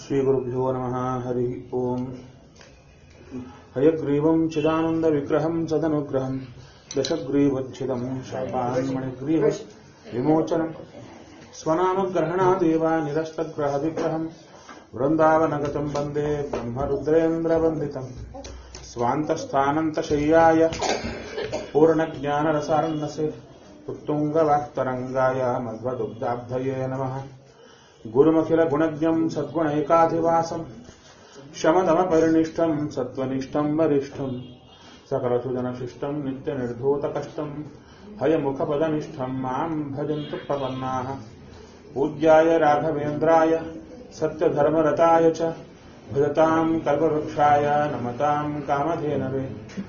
श्रीगुरुभ्यो नमः हरिः ओम् हयग्रीवम् चिदानन्दविग्रहम् सदनुग्रहम् दशग्रीवच्छिदम् शापान्मणिग्रीव विमोचनम् स्वनामग्रहणादेव निरस्तग्रहविग्रहम् वृन्दावनगतम् वन्दे ब्रह्मरुद्रेन्द्रवन्दितम् स्वान्तस्थानन्तशय्याय पूर्णज्ञानरसार्णसे उत्तुङ्गवाक्तरङ्गाय मध्वदुग्धाब्धये नमः गुरुमखिलगुणज्ञम् सद्गुणैकाधिवासम् शमदमपरिनिष्ठम् सत्त्वनिष्ठम् वरिष्ठम् सकलसुजनशिष्टम् नित्यनिर्धूतकष्टम् हयमुखपदनिष्ठम् माम् भजन्तु प्रपन्नाः पूज्याय राघवेन्द्राय सत्यधर्मरताय च भजताम् कल्पवृक्षाय नमताम् कामधेनवे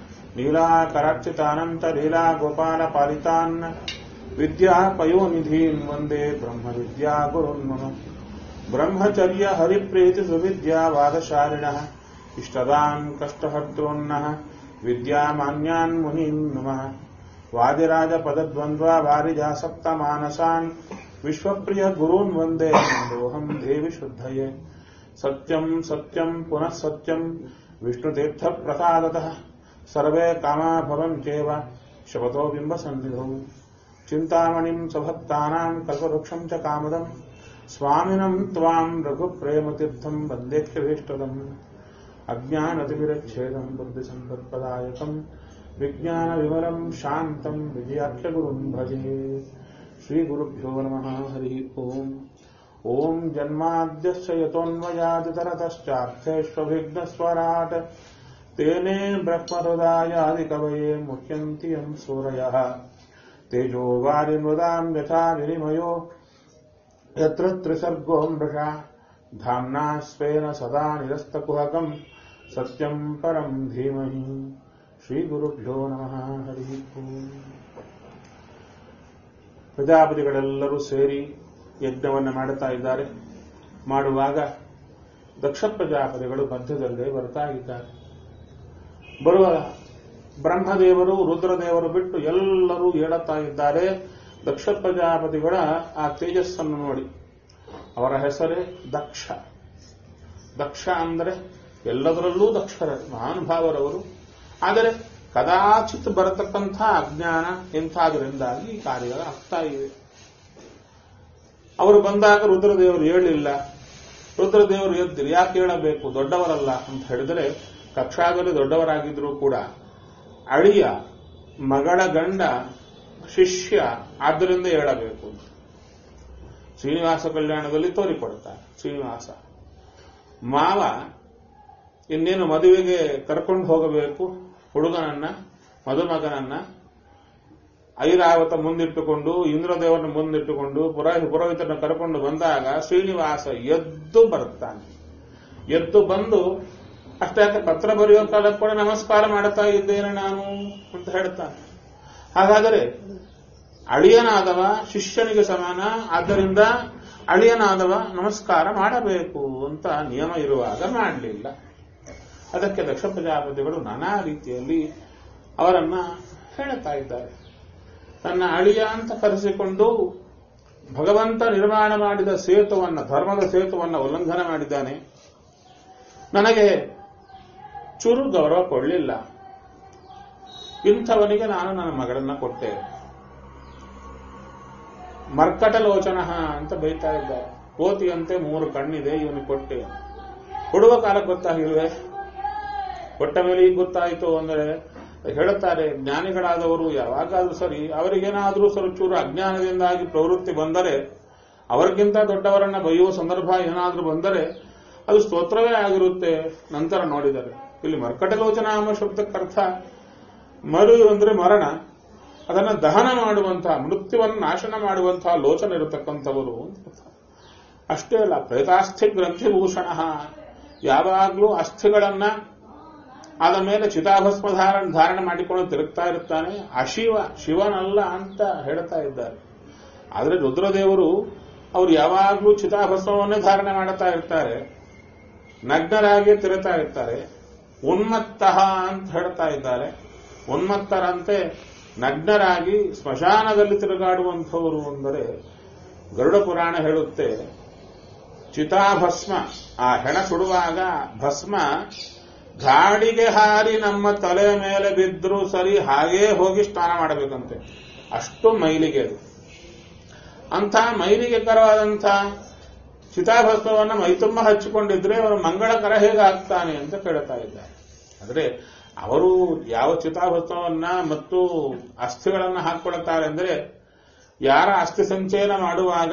लीलाकरार्चितानन्तलीलागोपालपालितान् विद्यापयोनिधीन् वन्दे ब्रह्मविद्यागुरुन् मम ब्रह्मचर्य हरिप्रीतिसुविद्यावादशालिनः इष्टदान् कष्टहर्तॄन्नः विद्यामान्यान् मुनीन् नमः वादिराजपदद्वन्द्वा वारिजासप्तमानसान् विश्वप्रियगुरून् वन्दे मन्दोऽहम् देवि शुद्धये सत्यम् सत्यम् पुनः सत्यम् विष्णुतीर्थप्रसादतः सर्वे कामा भवन्त्येव शपथो बिम्बसन्निधौ चिन्तामणिम् स्वभक्तानाम् कल्पवृक्षम् च कामदम् स्वामिनम् त्वाम् रघुप्रेमतीर्थम् वन्देह्यभीष्टदम् अज्ञानतिविरच्छेदम् बुद्धिसम्पत्पदायकम् विज्ञानविमलम् शान्तम् विजयाख्यगुरुम् भजे श्रीगुरुभ्यो नमः हरिः ओम् ॐ जन्माद्यस्य यतोऽन्वयादितरतश्चार्थेष्वभिघ्नस्वराट् तेने ब्रह्महृदायादिकवये मुह्यन्ति यम् सूरयः तेजो वारिमृदाम् यथा विनिमयो यत्र त्रिसर्गो मृषा धाम्ना स्वेन सदा निरस्तकुहकम् सत्यम् परम् धीमहि ಶ್ರೀಗುರುಭ್ಯೋ ನಮಃ ಹರಿ ಪ್ರಜಾಪತಿಗಳೆಲ್ಲರೂ ಸೇರಿ ಯಜ್ಞವನ್ನು ಮಾಡುತ್ತಾ ಇದ್ದಾರೆ ಮಾಡುವಾಗ ದಕ್ಷ ಪ್ರಜಾಪತಿಗಳು ಮಧ್ಯದಲ್ಲೇ ಬರ್ತಾ ಇದ್ದಾರೆ ಬರುವ ಬ್ರಹ್ಮದೇವರು ರುದ್ರದೇವರು ಬಿಟ್ಟು ಎಲ್ಲರೂ ಹೇಳುತ್ತಾ ಇದ್ದಾರೆ ದಕ್ಷ ಪ್ರಜಾಪತಿಗಳ ಆ ತೇಜಸ್ಸನ್ನು ನೋಡಿ ಅವರ ಹೆಸರೇ ದಕ್ಷ ದಕ್ಷ ಅಂದರೆ ಎಲ್ಲದರಲ್ಲೂ ದಕ್ಷರ ಮಹಾನುಭಾವರವರು ಆದರೆ ಕದಾಚಿತ್ ಬರತಕ್ಕಂಥ ಅಜ್ಞಾನ ಎಂಥಾದ್ರಿಂದಾಗಿ ಈ ಕಾರ್ಯಗಳು ಆಗ್ತಾ ಇವೆ ಅವರು ಬಂದಾಗ ರುದ್ರದೇವರು ಹೇಳಲಿಲ್ಲ ರುದ್ರದೇವರು ಎದ್ದಿರಿ ಯಾಕೆ ಹೇಳಬೇಕು ದೊಡ್ಡವರಲ್ಲ ಅಂತ ಹೇಳಿದರೆ ಕಕ್ಷಾದಲ್ಲಿ ದೊಡ್ಡವರಾಗಿದ್ರೂ ಕೂಡ ಅಳಿಯ ಮಗಳ ಗಂಡ ಶಿಷ್ಯ ಆದ್ದರಿಂದ ಹೇಳಬೇಕು ಅಂತ ಶ್ರೀನಿವಾಸ ಕಲ್ಯಾಣದಲ್ಲಿ ತೋರಿಕೊಡ್ತಾರೆ ಶ್ರೀನಿವಾಸ ಮಾವ ಇನ್ನೇನು ಮದುವೆಗೆ ಕರ್ಕೊಂಡು ಹೋಗಬೇಕು ಹುಡುಗನನ್ನ ಮದುಮಗನನ್ನ ಐರಾವತ ಮುಂದಿಟ್ಟುಕೊಂಡು ಇಂದ್ರದೇವರನ್ನ ಮುಂದಿಟ್ಟುಕೊಂಡು ಪುರೋಹಿತ ಪುರೋಹಿತರನ್ನ ಕರ್ಕೊಂಡು ಬಂದಾಗ ಶ್ರೀನಿವಾಸ ಎದ್ದು ಬರುತ್ತಾನೆ ಎದ್ದು ಬಂದು ಅಷ್ಟಾಕೆ ಪತ್ರ ಬರೆಯೋ ಕಾಲಕ್ಕೆ ಕೂಡ ನಮಸ್ಕಾರ ಮಾಡುತ್ತಾ ಇದ್ದೇನೆ ನಾನು ಅಂತ ಹೇಳ್ತಾನೆ ಹಾಗಾದರೆ ಅಳಿಯನಾದವ ಶಿಷ್ಯನಿಗೆ ಸಮಾನ ಆದ್ದರಿಂದ ಅಳಿಯನಾದವ ನಮಸ್ಕಾರ ಮಾಡಬೇಕು ಅಂತ ನಿಯಮ ಇರುವಾಗ ಮಾಡಲಿಲ್ಲ ಅದಕ್ಕೆ ದಕ್ಷ ಪ್ರಜಾಪತಿಗಳು ನಾನಾ ರೀತಿಯಲ್ಲಿ ಅವರನ್ನ ಹೇಳುತ್ತಾ ಇದ್ದಾರೆ ತನ್ನ ಅಳಿಯ ಅಂತ ಕರೆಸಿಕೊಂಡು ಭಗವಂತ ನಿರ್ಮಾಣ ಮಾಡಿದ ಸೇತುವನ್ನ ಧರ್ಮದ ಸೇತುವನ್ನ ಉಲ್ಲಂಘನೆ ಮಾಡಿದ್ದಾನೆ ನನಗೆ ಚೂರು ಗೌರವ ಕೊಡಲಿಲ್ಲ ಇಂಥವನಿಗೆ ನಾನು ನನ್ನ ಮಗಳನ್ನ ಕೊಟ್ಟೆ ಮರ್ಕಟಲೋಚನ ಅಂತ ಬೈತಾ ಇದ್ದಾರೆ ಕೋತಿಯಂತೆ ಮೂರು ಕಣ್ಣಿದೆ ಇವನು ಕೊಟ್ಟೆ ಕೊಡುವ ಕಾಲಕ್ಕೆ ಗೊತ್ತಾಗಿಲ್ವೇ ಕೊಟ್ಟ ಮೇಲೆ ಈಗ ಗೊತ್ತಾಯಿತು ಅಂದರೆ ಹೇಳುತ್ತಾರೆ ಜ್ಞಾನಿಗಳಾದವರು ಯಾವಾಗಾದ್ರೂ ಸರಿ ಅವರಿಗೇನಾದರೂ ಸ್ವಲ್ಪ ಚೂರು ಅಜ್ಞಾನದಿಂದಾಗಿ ಪ್ರವೃತ್ತಿ ಬಂದರೆ ಅವರಿಗಿಂತ ದೊಡ್ಡವರನ್ನ ಬೈಯುವ ಸಂದರ್ಭ ಏನಾದರೂ ಬಂದರೆ ಅದು ಸ್ತೋತ್ರವೇ ಆಗಿರುತ್ತೆ ನಂತರ ನೋಡಿದರೆ ಇಲ್ಲಿ ಮರ್ಕಟಲೋಚನ ಎಂಬ ಶಬ್ದಕ್ಕೆ ಅರ್ಥ ಮರು ಅಂದ್ರೆ ಮರಣ ಅದನ್ನು ದಹನ ಮಾಡುವಂತಹ ಮೃತ್ಯುವನ್ನು ನಾಶನ ಮಾಡುವಂತಹ ಲೋಚನ ಇರತಕ್ಕಂಥವರು ಅಂತ ಅಷ್ಟೇ ಅಲ್ಲ ಪ್ರೇತಾಸ್ಥಿ ಗ್ರಂಥಿಭೂಷಣ ಯಾವಾಗಲೂ ಅಸ್ಥಿಗಳನ್ನ ಆದ ಮೇಲೆ ಚಿತಾಭಸ್ಮ ಧಾರಣ ಧಾರಣೆ ಮಾಡಿಕೊಂಡು ತಿರುಗ್ತಾ ಇರುತ್ತಾನೆ ಅಶಿವ ಶಿವನಲ್ಲ ಅಂತ ಹೇಳ್ತಾ ಇದ್ದಾರೆ ಆದರೆ ರುದ್ರದೇವರು ಅವರು ಯಾವಾಗಲೂ ಚಿತಾಭಸ್ಮವನ್ನೇ ಧಾರಣೆ ಮಾಡುತ್ತಾ ಇರ್ತಾರೆ ನಗ್ನರಾಗಿ ತಿರುತ್ತಾ ಇರ್ತಾರೆ ಉನ್ಮತ್ತ ಅಂತ ಹೇಳ್ತಾ ಇದ್ದಾರೆ ಉನ್ಮತ್ತರಂತೆ ನಗ್ನರಾಗಿ ಸ್ಮಶಾನದಲ್ಲಿ ತಿರುಗಾಡುವಂಥವರು ಅಂದರೆ ಗರುಡ ಪುರಾಣ ಹೇಳುತ್ತೆ ಚಿತಾಭಸ್ಮ ಆ ಹೆಣ ಸುಡುವಾಗ ಭಸ್ಮ ಗಾಡಿಗೆ ಹಾರಿ ನಮ್ಮ ತಲೆ ಮೇಲೆ ಬಿದ್ದರೂ ಸರಿ ಹಾಗೇ ಹೋಗಿ ಸ್ನಾನ ಮಾಡಬೇಕಂತೆ ಅಷ್ಟು ಮೈಲಿಗೆ ಅದು ಅಂಥ ಮೈಲಿಗೆಕರವಾದಂಥ ಚಿತಾಭಸ್ಮವನ್ನು ಮೈತುಂಬ ಹಚ್ಚಿಕೊಂಡಿದ್ರೆ ಅವನು ಮಂಗಳಕರ ಹೇಗೆ ಆಗ್ತಾನೆ ಅಂತ ಕೇಳ್ತಾ ಇದ್ದಾರೆ ಆದರೆ ಅವರು ಯಾವ ಚಿತಾಭಸ್ಮವನ್ನ ಮತ್ತು ಅಸ್ಥಿಗಳನ್ನ ಹಾಕೊಳ್ತಾರೆ ಅಂದ್ರೆ ಯಾರ ಅಸ್ಥಿ ಸಂಚಯನ ಮಾಡುವಾಗ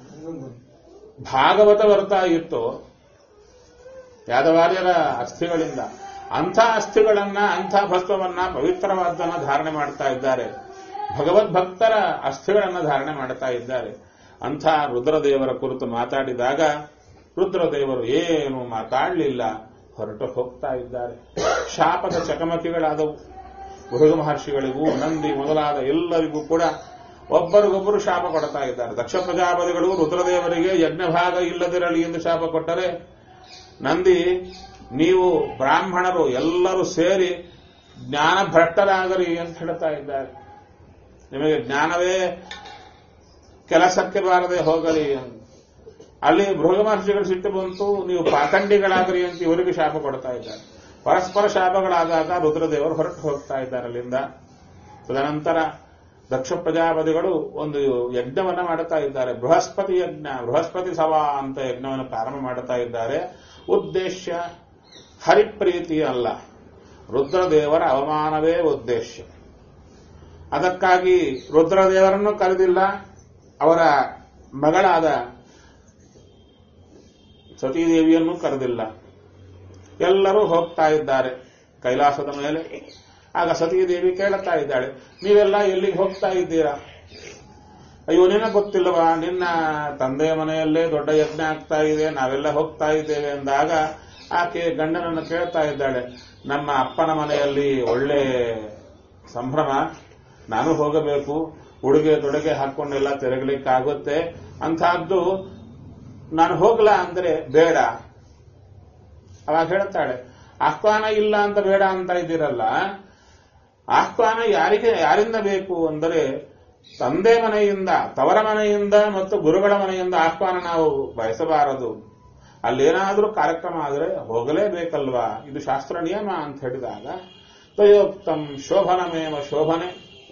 ಭಾಗವತ ಬರ್ತಾ ಇತ್ತು ಯಾದವಾರ್ಯರ ಅಸ್ಥಿಗಳಿಂದ ಅಂಥ ಅಸ್ಥಿಗಳನ್ನ ಅಂಥ ಭಸ್ಮವನ್ನ ಪವಿತ್ರವಾದನ್ನ ಧಾರಣೆ ಮಾಡ್ತಾ ಇದ್ದಾರೆ ಭಗವದ್ಭಕ್ತರ ಅಸ್ಥಿಗಳನ್ನ ಧಾರಣೆ ಮಾಡ್ತಾ ಇದ್ದಾರೆ ಅಂಥ ರುದ್ರದೇವರ ಕುರಿತು ಮಾತಾಡಿದಾಗ ರುದ್ರದೇವರು ಏನು ಮಾತಾಡಲಿಲ್ಲ ಹೊರಟು ಹೋಗ್ತಾ ಇದ್ದಾರೆ ಶಾಪದ ಚಕಮಕಿಗಳಾದವು ಮೃಗ ಮಹರ್ಷಿಗಳಿಗೂ ನಂದಿ ಮೊದಲಾದ ಎಲ್ಲರಿಗೂ ಕೂಡ ಒಬ್ಬರಿಗೊಬ್ಬರು ಶಾಪ ಕೊಡ್ತಾ ಇದ್ದಾರೆ ದಕ್ಷ ಪ್ರಜಾಪತಿಗಳು ರುದ್ರದೇವರಿಗೆ ಯಜ್ಞಭಾಗ ಇಲ್ಲದಿರಲಿ ಎಂದು ಶಾಪ ಕೊಟ್ಟರೆ ನಂದಿ ನೀವು ಬ್ರಾಹ್ಮಣರು ಎಲ್ಲರೂ ಸೇರಿ ಜ್ಞಾನ ಭ್ರಷ್ಟರಾಗರಿ ಅಂತ ಹೇಳ್ತಾ ಇದ್ದಾರೆ ನಿಮಗೆ ಜ್ಞಾನವೇ ಕೆಲಸಕ್ಕೆ ಬಾರದೆ ಹೋಗಲಿ ಅಂತ ಅಲ್ಲಿ ಭೃಗ ಮಹರ್ಷಿಗಳು ಸಿಟ್ಟು ಬಂತು ನೀವು ಪಾಖಂಡಿಗಳಾಗ್ರಿ ಅಂತ ಇವರಿಗೆ ಶಾಪ ಕೊಡ್ತಾ ಇದ್ದಾರೆ ಪರಸ್ಪರ ಶಾಪಗಳಾದಾಗ ರುದ್ರದೇವರು ಹೊರಟು ಹೋಗ್ತಾ ಇದ್ದಾರೆ ಅಲ್ಲಿಂದ ತದನಂತರ ದಕ್ಷ ಪ್ರಜಾಪತಿಗಳು ಒಂದು ಯಜ್ಞವನ್ನ ಮಾಡುತ್ತಾ ಇದ್ದಾರೆ ಬೃಹಸ್ಪತಿ ಯಜ್ಞ ಬೃಹಸ್ಪತಿ ಸಭಾ ಅಂತ ಯಜ್ಞವನ್ನು ಪ್ರಾರಂಭ ಮಾಡುತ್ತಾ ಇದ್ದಾರೆ ಉದ್ದೇಶ ಹರಿಪ್ರೀತಿ ಅಲ್ಲ ರುದ್ರದೇವರ ಅವಮಾನವೇ ಉದ್ದೇಶ ಅದಕ್ಕಾಗಿ ರುದ್ರದೇವರನ್ನು ಕರೆದಿಲ್ಲ ಅವರ ಮಗಳಾದ ಸತೀದೇವಿಯನ್ನು ಕರೆದಿಲ್ಲ ಎಲ್ಲರೂ ಹೋಗ್ತಾ ಇದ್ದಾರೆ ಕೈಲಾಸದ ಮೇಲೆ ಆಗ ಸತೀದೇವಿ ಕೇಳುತ್ತಾ ಇದ್ದಾಳೆ ನೀವೆಲ್ಲ ಎಲ್ಲಿಗೆ ಹೋಗ್ತಾ ಇದ್ದೀರಾ ಅಯ್ಯೋ ನಿನ್ನ ಗೊತ್ತಿಲ್ಲವಾ ನಿನ್ನ ತಂದೆಯ ಮನೆಯಲ್ಲೇ ದೊಡ್ಡ ಯಜ್ಞ ಆಗ್ತಾ ಇದೆ ನಾವೆಲ್ಲ ಹೋಗ್ತಾ ಇದ್ದೇವೆ ಅಂದಾಗ ಆಕೆ ಗಂಡನನ್ನು ಕೇಳ್ತಾ ಇದ್ದಾಳೆ ನಮ್ಮ ಅಪ್ಪನ ಮನೆಯಲ್ಲಿ ಒಳ್ಳೆ ಸಂಭ್ರಮ ನಾನು ಹೋಗಬೇಕು ಉಡುಗೆ ತೊಡುಗೆ ಹಾಕೊಂಡೆಲ್ಲ ತಿರುಗಲಿಕ್ಕಾಗುತ್ತೆ ಅಂತಹದ್ದು ನಾನು ಹೋಗ್ಲಾ ಅಂದ್ರೆ ಬೇಡ ಅವಾಗ ಹೇಳ್ತಾಳೆ ಆಹ್ವಾನ ಇಲ್ಲ ಅಂತ ಬೇಡ ಅಂತ ಇದ್ದೀರಲ್ಲ ಆಹ್ವಾನ ಯಾರಿಗೆ ಯಾರಿಂದ ಬೇಕು ಅಂದರೆ ತಂದೆ ಮನೆಯಿಂದ ತವರ ಮನೆಯಿಂದ ಮತ್ತು ಗುರುಗಳ ಮನೆಯಿಂದ ಆಹ್ವಾನ ನಾವು ಬಯಸಬಾರದು ಅಲ್ಲೇನಾದರೂ ಕಾರ್ಯಕ್ರಮ ಆದರೆ ಹೋಗಲೇಬೇಕಲ್ವಾ ಇದು ಶಾಸ್ತ್ರ ನಿಯಮ ಅಂತ ಹೇಳಿದಾಗ ತ್ವಯೋಕ್ತಂ ಶೋಭನಮೇವ ಶೋಭನೆ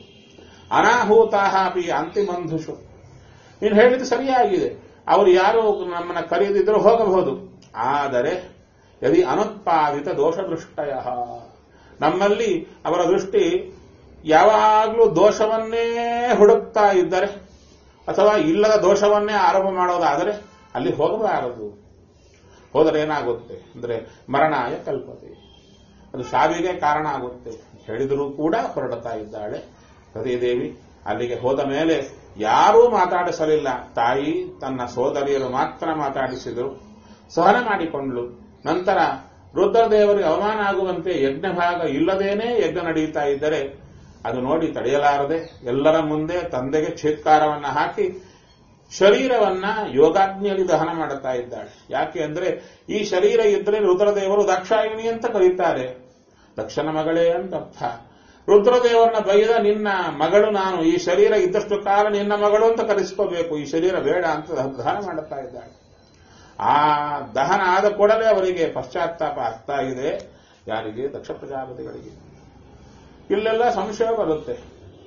ಅನಾಹೂತಾಹ ಅಪಿ ಅಂತಿಮಂಧುಷು ನೀನು ಹೇಳಿದ್ದು ಸರಿಯಾಗಿದೆ ಅವರು ಯಾರು ನಮ್ಮನ್ನ ಕರೆಯದಿದ್ದರೂ ಹೋಗಬಹುದು ಆದರೆ ಯದಿ ಅನುತ್ಪಾದಿತ ದೋಷದೃಷ್ಟಯ ನಮ್ಮಲ್ಲಿ ಅವರ ದೃಷ್ಟಿ ಯಾವಾಗಲೂ ದೋಷವನ್ನೇ ಹುಡುಕ್ತಾ ಇದ್ದರೆ ಅಥವಾ ಇಲ್ಲದ ದೋಷವನ್ನೇ ಆರೋಪ ಮಾಡೋದಾದರೆ ಅಲ್ಲಿ ಹೋಗಬಾರದು ಹೋದರೆ ಏನಾಗುತ್ತೆ ಅಂದ್ರೆ ಮರಣಾಯ ಕಲ್ಪತೆ ಅದು ಸಾವಿಗೆ ಕಾರಣ ಆಗುತ್ತೆ ಹೇಳಿದರೂ ಕೂಡ ಹೊರಡುತ್ತಾ ಇದ್ದಾಳೆ ಸತೀದೇವಿ ಅಲ್ಲಿಗೆ ಹೋದ ಮೇಲೆ ಯಾರೂ ಮಾತಾಡಿಸಲಿಲ್ಲ ತಾಯಿ ತನ್ನ ಸೋದರಿಯರು ಮಾತ್ರ ಮಾತಾಡಿಸಿದರು ಸಹನೆ ಮಾಡಿಕೊಂಡ್ಲು ನಂತರ ರುದ್ರದೇವರಿಗೆ ಅವಮಾನ ಆಗುವಂತೆ ಯಜ್ಞ ಭಾಗ ಇಲ್ಲದೇನೆ ಯಜ್ಞ ನಡೆಯುತ್ತಾ ಇದ್ದರೆ ಅದು ನೋಡಿ ತಡೆಯಲಾರದೆ ಎಲ್ಲರ ಮುಂದೆ ತಂದೆಗೆ ಛೇತ್ಕಾರವನ್ನ ಹಾಕಿ ಶರೀರವನ್ನ ಯೋಗಾಗ್ನಿಯಲ್ಲಿ ದಹನ ಮಾಡುತ್ತಾ ಇದ್ದಾಳೆ ಯಾಕೆ ಅಂದ್ರೆ ಈ ಶರೀರ ಇದ್ರೆ ರುದ್ರದೇವರು ದಕ್ಷಾಯಿಣಿ ಅಂತ ಕರೀತಾರೆ ದಕ್ಷನ ಮಗಳೇ ಅಂತ ಅರ್ಥ ರುದ್ರದೇವರನ್ನ ಬೈದ ನಿನ್ನ ಮಗಳು ನಾನು ಈ ಶರೀರ ಇದ್ದಷ್ಟು ಕಾಲ ನಿನ್ನ ಮಗಳು ಅಂತ ಕರೆಸ್ಕೋಬೇಕು ಈ ಶರೀರ ಬೇಡ ಅಂತ ದಹನ ಮಾಡುತ್ತಾ ಇದ್ದಾಳೆ ಆ ದಹನ ಆದ ಕೂಡಲೇ ಅವರಿಗೆ ಪಶ್ಚಾತ್ತಾಪ ಆಗ್ತಾ ಇದೆ ಯಾರಿಗೆ ದಕ್ಷ ಪ್ರಜಾಪತಿಗಳಿಗೆ ಇಲ್ಲೆಲ್ಲ ಸಂಶಯ ಬರುತ್ತೆ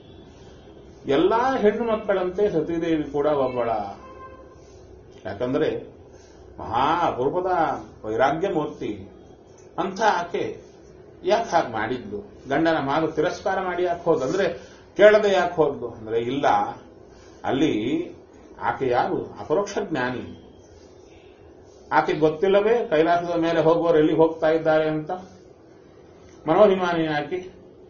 ಎಲ್ಲಾ ಹೆಣ್ಣು ಮಕ್ಕಳಂತೆ ಸತೀದೇವಿ ಕೂಡ ಒಬ್ಬಳ ಯಾಕಂದ್ರೆ ಮಹಾ ಅಪರೂಪದ ವೈರಾಗ್ಯ ಮೂರ್ತಿ ಅಂತ ಆಕೆ ಯಾಕೆ ಹಾಗೆ ಮಾಡಿದ್ಲು ಗಂಡನ ಮಾತು ತಿರಸ್ಕಾರ ಮಾಡಿ ಯಾಕೆ ಹೋದ್ ಅಂದ್ರೆ ಕೇಳದೆ ಯಾಕೆ ಹೋದ್ಲು ಅಂದ್ರೆ ಇಲ್ಲ ಅಲ್ಲಿ ಆಕೆ ಯಾರು ಅಪರೋಕ್ಷ ಜ್ಞಾನಿ ಆಕೆ ಗೊತ್ತಿಲ್ಲವೇ ಕೈಲಾಸದ ಮೇಲೆ ಹೋಗುವವರು ಎಲ್ಲಿ ಹೋಗ್ತಾ ಇದ್ದಾರೆ ಅಂತ ಮನೋಹಿಮಾನಿ ಆಕೆ